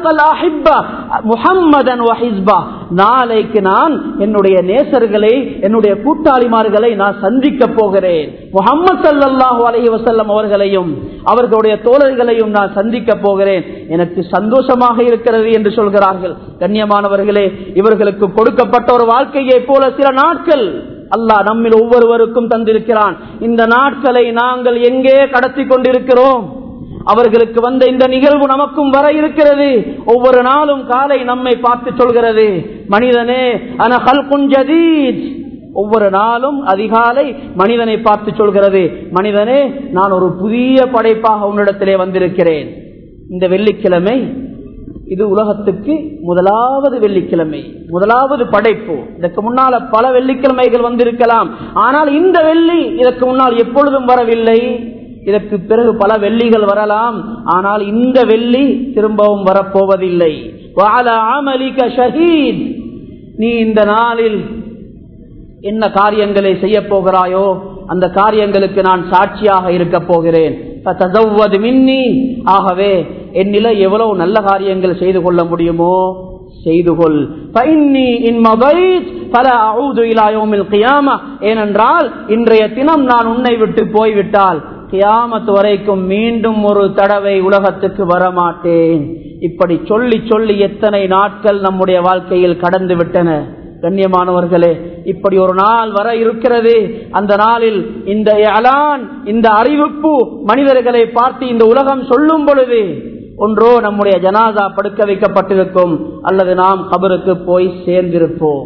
முஹம்மதன் வஹிஸ்பா நாளைக்கு நான் என்னுடைய நேசர்களை என்னுடைய கூட்டாளிமார்களை நான் சந்திக்க போகிறேன் முகமது சல்லாஹூ அலஹி வசல்லம் அவர்களையும் அவர்களுடைய தோழர்களையும் நான் சந்திக்க போகிறேன் எனக்கு சந்தோஷமாக இருக்கிறது என்று சொல்கிறார்கள் கண்ணியமானவர்களே இவர்களுக்கு கொடுக்கப்பட்ட ஒரு வாழ்க்கையை போல சில நாட்கள் அல்லாஹ் நம்மில் ஒவ்வொருவருக்கும் தந்திருக்கிறான் இந்த நாட்களை நாங்கள் எங்கே கடத்தி கொண்டிருக்கிறோம் அவர்களுக்கு வந்த இந்த நிகழ்வு நமக்கும் வர இருக்கிறது ஒவ்வொரு நாளும் காலை நம்மை பார்த்து சொல்கிறது மனிதனே அனகல் குஞ்சதீத் ஒவ்வொரு நாளும் அதிகாலை மனிதனை பார்த்து சொல்கிறது மனிதனே நான் ஒரு புதிய படைப்பாக உன்னிடத்திலே வந்திருக்கிறேன் இந்த வெள்ளிக்கிழமை இது உலகத்துக்கு முதலாவது வெள்ளிக்கிழமை முதலாவது படைப்பு இதற்கு முன்னால பல வெள்ளிக்கிழமைகள் வந்திருக்கலாம் ஆனால் இந்த வெள்ளி இதற்கு முன்னால் எப்பொழுதும் வரவில்லை இதற்கு பிறகு பல வெள்ளிகள் வரலாம் ஆனால் இந்த வெள்ளி திரும்பவும் வரப்போவதில்லை வாழ ஆமலிக ஷஹீத் நீ இந்த நாளில் என்ன காரியங்களை செய்ய போகிறாயோ அந்த காரியங்களுக்கு நான் சாட்சியாக இருக்க போகிறேன் ஃபதஸவ்வது மின்னி. ஆகவே என்னில எவ்வளவு நல்ல காரியங்கள் செய்து கொள்ள முடியுமோ செய்து கொள் ஃபஇன்னி இன் மதைத் ஃபலா அஊது இலா யௌமில் கியாமா. ஏனென்றால் இன்றைய தினம் நான் உன்னை விட்டு போய்விட்டால் கியாமத் வரைக்கும் மீண்டும் ஒரு தடவை உலகத்துக்கு வரமாட்டேன் இப்படி சொல்லி சொல்லி எத்தனை நாட்கள் நம்முடைய வாழ்க்கையில் கடந்து விட்டன கண்ணியமானவர்களே இப்படி ஒரு நாள் வர இருக்கிறது அந்த நாளில் இந்த அலான் இந்த அறிவிப்பு மனிதர்களை பார்த்து இந்த உலகம் சொல்லும் பொழுது ஒன்றோ நம்முடைய ஜனாதா படுக்க வைக்கப்பட்டிருக்கும் அல்லது நாம் கபருக்கு போய் சேர்ந்திருப்போம்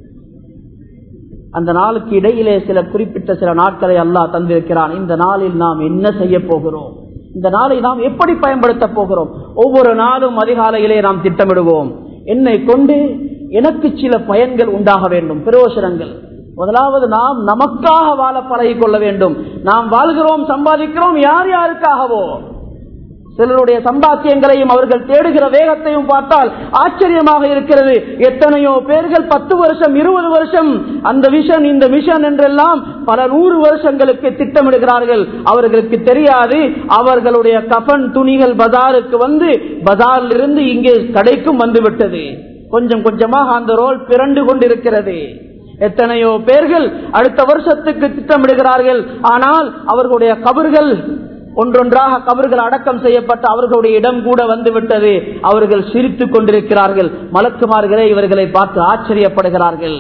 அந்த நாளுக்கு இடையிலே சில குறிப்பிட்ட சில நாட்களை அல்லாஹ் தந்திருக்கிறான் இந்த நாளில் நாம் என்ன செய்ய போகிறோம் இந்த நாளை நாம் எப்படி பயன்படுத்த போகிறோம் ஒவ்வொரு நாளும் அதிகாலையிலே நாம் திட்டமிடுவோம் என்னை கொண்டு எனக்கு சில பயன்கள் உண்டாக வேண்டும் பிரயோசனங்கள் முதலாவது நாம் நமக்காக வாழ பழகிக் கொள்ள வேண்டும் நாம் வாழ்கிறோம் சம்பாதிக்கிறோம் யார் யாருக்காகவோ சிலருடைய சம்பாத்தியங்களையும் அவர்கள் தேடுகிற வேகத்தையும் பார்த்தால் ஆச்சரியமாக இருக்கிறது எத்தனையோ பேர்கள் பத்து வருஷம் இருபது வருஷம் அந்த விஷன் இந்த விஷன் என்றெல்லாம் பல நூறு வருஷங்களுக்கு திட்டமிடுகிறார்கள் அவர்களுக்கு தெரியாது அவர்களுடைய கஃன் துணிகள் பஜாருக்கு வந்து பஜாரில் இருந்து இங்கே கடைக்கும் வந்துவிட்டது கொஞ்சம் கொஞ்சமாக அந்த ரோல் பிறண்டு கொண்டிருக்கிறது எத்தனையோ பேர்கள் அடுத்த வருஷத்துக்கு திட்டமிடுகிறார்கள் ஆனால் அவர்களுடைய கபர்கள் ஒன்றொன்றாக கபர்கள் அடக்கம் செய்யப்பட்ட அவர்களுடைய இடம் கூட வந்துவிட்டது அவர்கள் சிரித்துக் கொண்டிருக்கிறார்கள் மலக்குமார்களே இவர்களை பார்த்து ஆச்சரியப்படுகிறார்கள்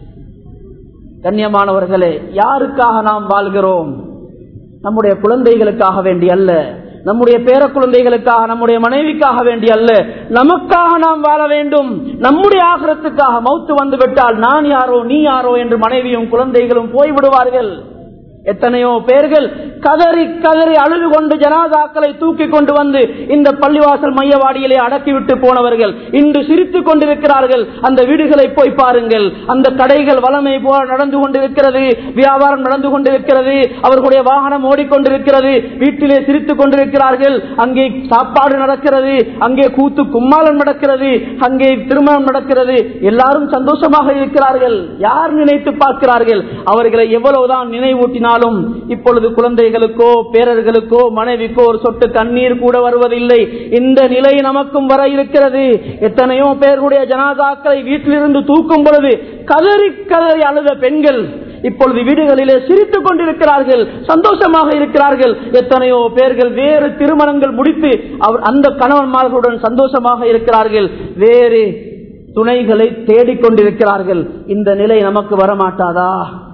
கண்ணியமானவர்களே யாருக்காக நாம் வாழ்கிறோம் நம்முடைய குழந்தைகளுக்காக வேண்டி அல்ல நம்முடைய பேர குழந்தைகளுக்காக நம்முடைய மனைவிக்காக வேண்டி அல்ல நமக்காக நாம் வாழ வேண்டும் நம்முடைய ஆகரத்துக்காக மௌத்து வந்துவிட்டால் நான் யாரோ நீ யாரோ என்று மனைவியும் குழந்தைகளும் போய்விடுவார்கள் எத்தனையோ பேர்கள் கதறி கதறி அழுது கொண்டு ஜனாதாக்களை தூக்கி கொண்டு வந்து இந்த பள்ளிவாசல் மையவாடியிலே அடக்கிவிட்டு போனவர்கள் இன்று சிரித்துக் கொண்டிருக்கிறார்கள் அந்த வீடுகளை போய் பாருங்கள் அந்த கடைகள் வளமை போல நடந்து கொண்டிருக்கிறது வியாபாரம் நடந்து கொண்டிருக்கிறது அவர்களுடைய வாகனம் ஓடிக்கொண்டிருக்கிறது வீட்டிலே சிரித்துக் கொண்டிருக்கிறார்கள் அங்கே சாப்பாடு நடக்கிறது அங்கே கூத்து கும்மாளம் நடக்கிறது அங்கே திருமணம் நடக்கிறது எல்லாரும் சந்தோஷமாக இருக்கிறார்கள் யார் நினைத்து பார்க்கிறார்கள் அவர்களை எவ்வளவுதான் நினைவூட்டினாலும் இப்பொழுது குழந்தைகளுக்கோ பேரர்களுக்கோ மனைவிக்கோ ஒரு சொட்டு கண்ணீர் கூட வருவதில்லை இந்த நிலை நமக்கும் வர இருக்கிறது எத்தனையோ பேருடைய ஜனாதாக்களை வீட்டிலிருந்து தூக்கும் பொழுது கதறி கதறி அழுத பெண்கள் இப்பொழுது வீடுகளிலே சிரித்துக் கொண்டிருக்கிறார்கள் சந்தோஷமாக இருக்கிறார்கள் எத்தனையோ பேர்கள் வேறு திருமணங்கள் முடித்து அவர் அந்த கணவன்மார்களுடன் சந்தோஷமாக இருக்கிறார்கள் வேறு துணைகளை தேடிக்கொண்டிருக்கிறார்கள் இந்த நிலை நமக்கு வரமாட்டாதா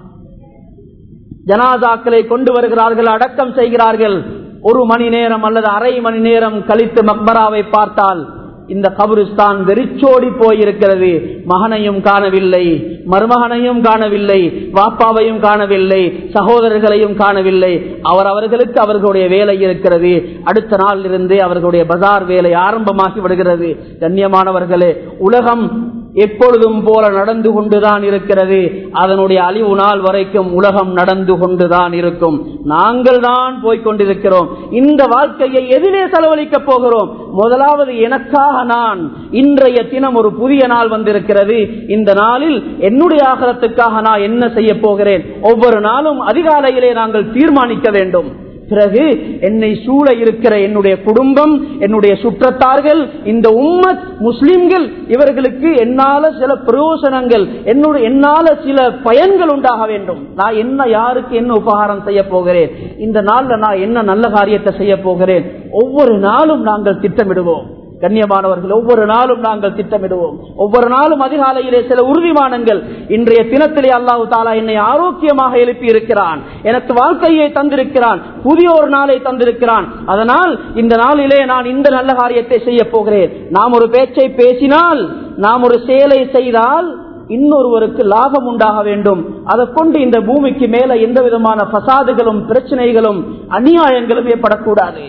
ஜனாதாக்களை கொண்டு வருகிறார்கள் அடக்கம் செய்கிறார்கள் ஒரு மணி நேரம் அல்லது அரை மணி நேரம் கழித்து மக்பராவை பார்த்தால் இந்த கபருஸ்தான் வெறிச்சோடி போயிருக்கிறது மகனையும் காணவில்லை மருமகனையும் காணவில்லை வாப்பாவையும் காணவில்லை சகோதரர்களையும் காணவில்லை அவர் அவர்களுக்கு அவர்களுடைய வேலை இருக்கிறது அடுத்த நாள் இருந்து அவர்களுடைய பஜார் வேலை ஆரம்பமாகி விடுகிறது கண்ணியமானவர்களே உலகம் எப்பொழுதும் போல நடந்து கொண்டுதான் இருக்கிறது அதனுடைய அழிவு நாள் வரைக்கும் உலகம் நடந்து கொண்டுதான் இருக்கும் நாங்கள் தான் போய்கொண்டிருக்கிறோம் இந்த வாழ்க்கையை எதிலே செலவழிக்க போகிறோம் முதலாவது எனக்காக நான் இன்றைய தினம் ஒரு புதிய நாள் வந்திருக்கிறது இந்த நாளில் என்னுடைய ஆகலத்துக்காக நான் என்ன செய்ய போகிறேன் ஒவ்வொரு நாளும் அதிகாலையிலே நாங்கள் தீர்மானிக்க வேண்டும் பிறகு என்னை சூழ இருக்கிற என்னுடைய குடும்பம் என்னுடைய சுற்றத்தார்கள் இந்த உம்மத் முஸ்லிம்கள் இவர்களுக்கு என்னால சில பிரயோசனங்கள் என்னுடைய என்னால சில பயன்கள் உண்டாக வேண்டும் நான் என்ன யாருக்கு என்ன உபகாரம் செய்ய போகிறேன் இந்த நாள்ல நான் என்ன நல்ல காரியத்தை செய்ய போகிறேன் ஒவ்வொரு நாளும் நாங்கள் திட்டமிடுவோம் கண்ணியமானவர்கள் ஒவ்வொரு நாளும் நாங்கள் திட்டமிடுவோம் ஒவ்வொரு நாளும் அதிகாலையிலே சில உறுதிமானங்கள் இன்றைய தினத்திலே அல்லாஹு தாலா என்னை ஆரோக்கியமாக எழுப்பி இருக்கிறான் எனக்கு வாழ்க்கையை தந்திருக்கிறான் புதிய ஒரு நாளை தந்திருக்கிறான் அதனால் இந்த நாளிலே நான் இந்த நல்ல காரியத்தை செய்ய போகிறேன் நாம் ஒரு பேச்சை பேசினால் நாம் ஒரு செயலை செய்தால் இன்னொருவருக்கு லாபம் உண்டாக வேண்டும் அதை கொண்டு இந்த பூமிக்கு மேல எந்த விதமான பசாதுகளும் பிரச்சனைகளும் அநியாயங்களும் ஏற்படக்கூடாது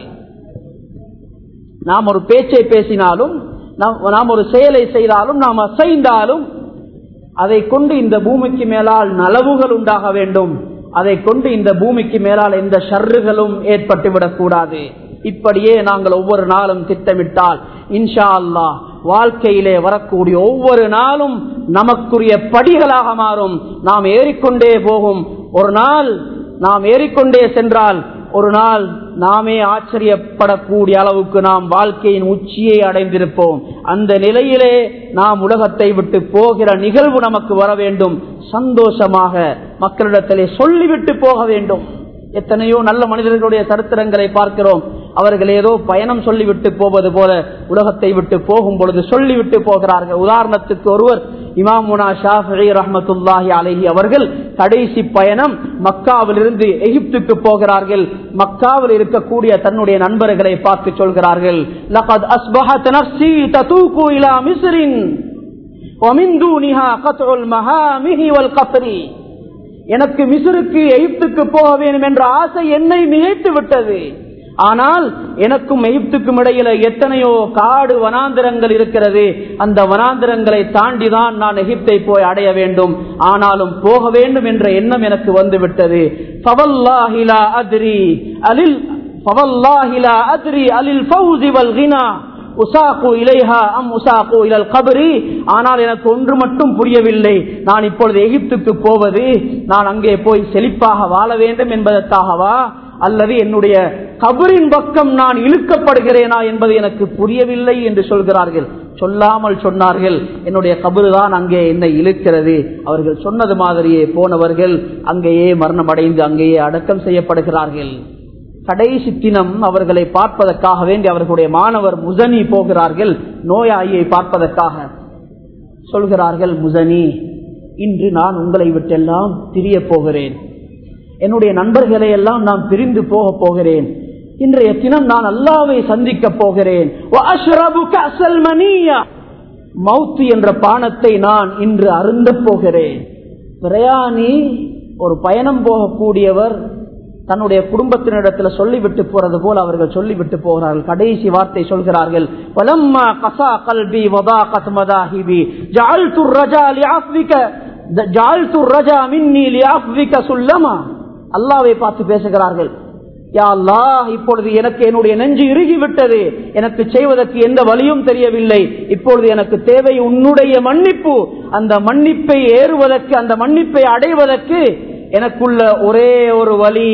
நாம் ஒரு பேச்சை பேசினாலும் நாம் ஒரு செயலை செய்தாலும் நாம் அசைந்தாலும் அதை கொண்டு இந்த பூமிக்கு மேலால் நலவுகள் உண்டாக வேண்டும் அதை கொண்டு இந்த பூமிக்கு மேலால் எந்த ஷர்றுகளும் ஏற்பட்டு விடக்கூடாது இப்படியே நாங்கள் ஒவ்வொரு நாளும் திட்டமிட்டால் இன்ஷா அல்லா வாழ்க்கையிலே வரக்கூடிய ஒவ்வொரு நாளும் நமக்குரிய படிகளாக மாறும் நாம் ஏறிக்கொண்டே போகும் ஒரு நாள் நாம் ஏறிக்கொண்டே சென்றால் ஒரு நாள் நாமே ஆச்சரியப்படக்கூடிய அளவுக்கு நாம் வாழ்க்கையின் உச்சியை அடைந்திருப்போம் அந்த நிலையிலே நாம் உலகத்தை விட்டு போகிற நிகழ்வு நமக்கு வர வேண்டும் சந்தோஷமாக மக்களிடத்திலே சொல்லிவிட்டு போக வேண்டும் எத்தனையோ நல்ல மனிதர்களுடைய சரித்திரங்களை பார்க்கிறோம் அவர்கள் ஏதோ பயணம் சொல்லிவிட்டு போவது போல உலகத்தை விட்டு போகும் பொழுது சொல்லிவிட்டு போகிறார்கள் உதாரணத்துக்கு ஒருவர் இமாமுனா ஷாஃபி ரஹமத்துல்லாஹி அலஹி அவர்கள் கடைசி பயணம் மக்காவிலிருந்து எகிப்துக்கு போகிறார்கள் மக்காவில் இருக்கக்கூடிய தன்னுடைய நண்பர்களை பார்த்து சொல்கிறார்கள் லகத் அஸ்பஹத் நஃப்ஸி ததூகு இலா மிஸ்ரின் ومن دونها قطع المهامه والقصر எனக்கு மிசுருக்கு எகிப்துக்கு போக வேண்டும் என்ற ஆசை என்னை மிகைத்து விட்டது ஆனால் எனக்கும் எகிப்துக்கும் இடையில எத்தனையோ காடு வனாந்திரங்கள் இருக்கிறது அந்த வனாந்திரங்களை தாண்டிதான் நான் எகிப்தை போய் அடைய வேண்டும் ஆனாலும் போக வேண்டும் என்ற எண்ணம் எனக்கு வந்து விட்டது ஃபவல்லாஹிலா அத்ரி அலில் ஃபவல்லாஹிலா அத்ரி அலில் ஃபௌசி வல் கினா உசாக்கு இலைஹா அம் உசாக்கு இலல் கபரி ஆனால் எனக்கு ஒன்று மட்டும் புரியவில்லை நான் இப்பொழுது எகிப்துக்கு போவது நான் அங்கே போய் செழிப்பாக வாழ வேண்டும் என்பதற்காகவா அல்லது என்னுடைய கபரின் பக்கம் நான் இழுக்கப்படுகிறேனா என்பது எனக்கு புரியவில்லை என்று சொல்கிறார்கள் சொல்லாமல் சொன்னார்கள் என்னுடைய கபரு தான் அங்கே என்னை இழுக்கிறது அவர்கள் சொன்னது மாதிரியே போனவர்கள் அங்கேயே மரணம் அடைந்து அங்கேயே அடக்கம் செய்யப்படுகிறார்கள் கடைசி தினம் அவர்களை பார்ப்பதற்காக வேண்டி அவர்களுடைய மாணவர் முசனி போகிறார்கள் நோயாளியை பார்ப்பதற்காக சொல்கிறார்கள் முசனி இன்று நான் உங்களை விட்டெல்லாம் திரிய போகிறேன் என்னுடைய நண்பர்களை எல்லாம் நான் பிரிந்து போக போகிறேன் இன்றைய தினம் நான் அல்லாவை சந்திக்க போகிறேன் மவுத்து என்ற பானத்தை நான் இன்று அருந்த போகிறேன் பிரயாணி ஒரு பயணம் போகக்கூடியவர் தன்னுடைய குடும்பத்தினிடத்துல சொல்லிவிட்டு போறது போல அவர்கள் சொல்லிவிட்டு போகிறார்கள் கடைசி வார்த்தை சொல்கிறார்கள் வலம்மா கசா கல்வி வதா கத்மதாஹிபி ஜால்து ரஜா லியாஃபிக ஜால்து ரஜா மின்னி லியாஃபிக சுல்லமா அல்லாவை பார்த்து பேசுகிறார்கள் யா அல்லாஹ் இப்பொழுது எனக்கு என்னுடைய நெஞ்சு இறுகி விட்டது எனக்கு செய்வதற்கு எந்த வழியும் தெரியவில்லை இப்பொழுது எனக்கு தேவை உன்னுடைய மன்னிப்பு அந்த மன்னிப்பை ஏறுவதற்கு அந்த மன்னிப்பை அடைவதற்கு எனக்குள்ள ஒரே ஒரு வழி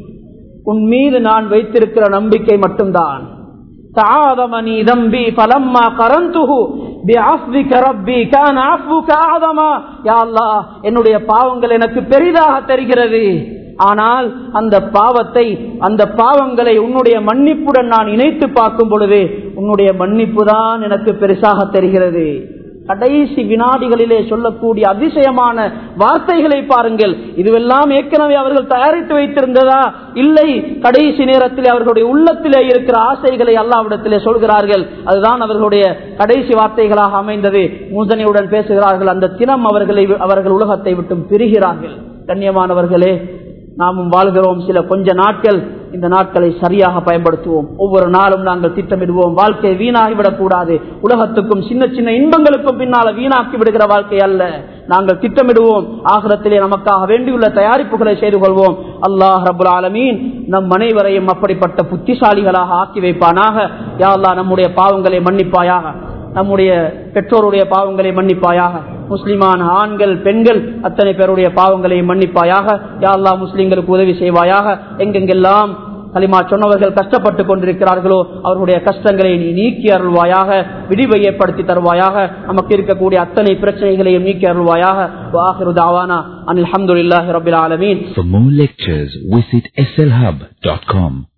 உன் மீது நான் வைத்திருக்கிற நம்பிக்கை மட்டும்தான் تعاظمني ذنبي فلما قرنته بعفوك ربي كان عفوك اعظما يا الله என்னுடைய பாவங்கள் எனக்கு பெரிதாக தெரிகிறது ஆனால் அந்த பாவத்தை அந்த பாவங்களை உன்னுடைய மன்னிப்புடன் நான் இணைத்து பார்க்கும் பொழுது உன்னுடைய மன்னிப்பு தான் எனக்கு பெருசாக தெரிகிறது கடைசி வினாடிகளிலே சொல்லக்கூடிய அதிசயமான வார்த்தைகளை பாருங்கள் இதுவெல்லாம் ஏற்கனவே அவர்கள் தயாரித்து வைத்திருந்ததா இல்லை கடைசி நேரத்தில் அவர்களுடைய உள்ளத்திலே இருக்கிற ஆசைகளை அல்லாவிடத்திலே சொல்கிறார்கள் அதுதான் அவர்களுடைய கடைசி வார்த்தைகளாக அமைந்தது மூசனியுடன் பேசுகிறார்கள் அந்த தினம் அவர்களை அவர்கள் உலகத்தை விட்டும் பிரிகிறார்கள் கண்ணியமானவர்களே நாமும் வாழ்கிறோம் சில கொஞ்ச நாட்கள் இந்த நாட்களை சரியாக பயன்படுத்துவோம் ஒவ்வொரு நாளும் நாங்கள் திட்டமிடுவோம் வாழ்க்கை வீணாகிவிடக் கூடாது உலகத்துக்கும் சின்ன சின்ன இன்பங்களுக்கும் பின்னால வீணாக்கி விடுகிற வாழ்க்கை அல்ல நாங்கள் திட்டமிடுவோம் ஆகிரத்திலே நமக்காக வேண்டியுள்ள தயாரிப்புகளை செய்து கொள்வோம் அல்லாஹ் ரபுல் ஆலமீன் நம் அனைவரையும் அப்படிப்பட்ட புத்திசாலிகளாக ஆக்கி வைப்பானாக யா அல்லாஹ் நம்முடைய பாவங்களை மன்னிப்பாயாக நம்முடைய பெற்றோருடைய பாவங்களை மன்னிப்பாயாக முஸ்லிமான ஆண்கள் பெண்கள் அத்தனை பேருடைய பாவங்களை மன்னிப்பாயாக யா அல்லா முஸ்லிம்களுக்கு உதவி செய்வாயாக எங்கெங்கெல்லாம் களிமா சொன்னவர்கள் கஷ்டப்பட்டு கொண்டிருக்கிறார்களோ அவர்களுடைய கஷ்டங்களை நீ நீக்கி அருள்வாயாக விடிவை ஏற்படுத்தி தருவாயாக நமக்கு இருக்கக்கூடிய அத்தனை பிரச்சனைகளையும் நீக்கி அருள்வாயாக அனில் அஹமதுல்லாஹி ரபில் ஆலமீன் For more lectures, visit slhub.com.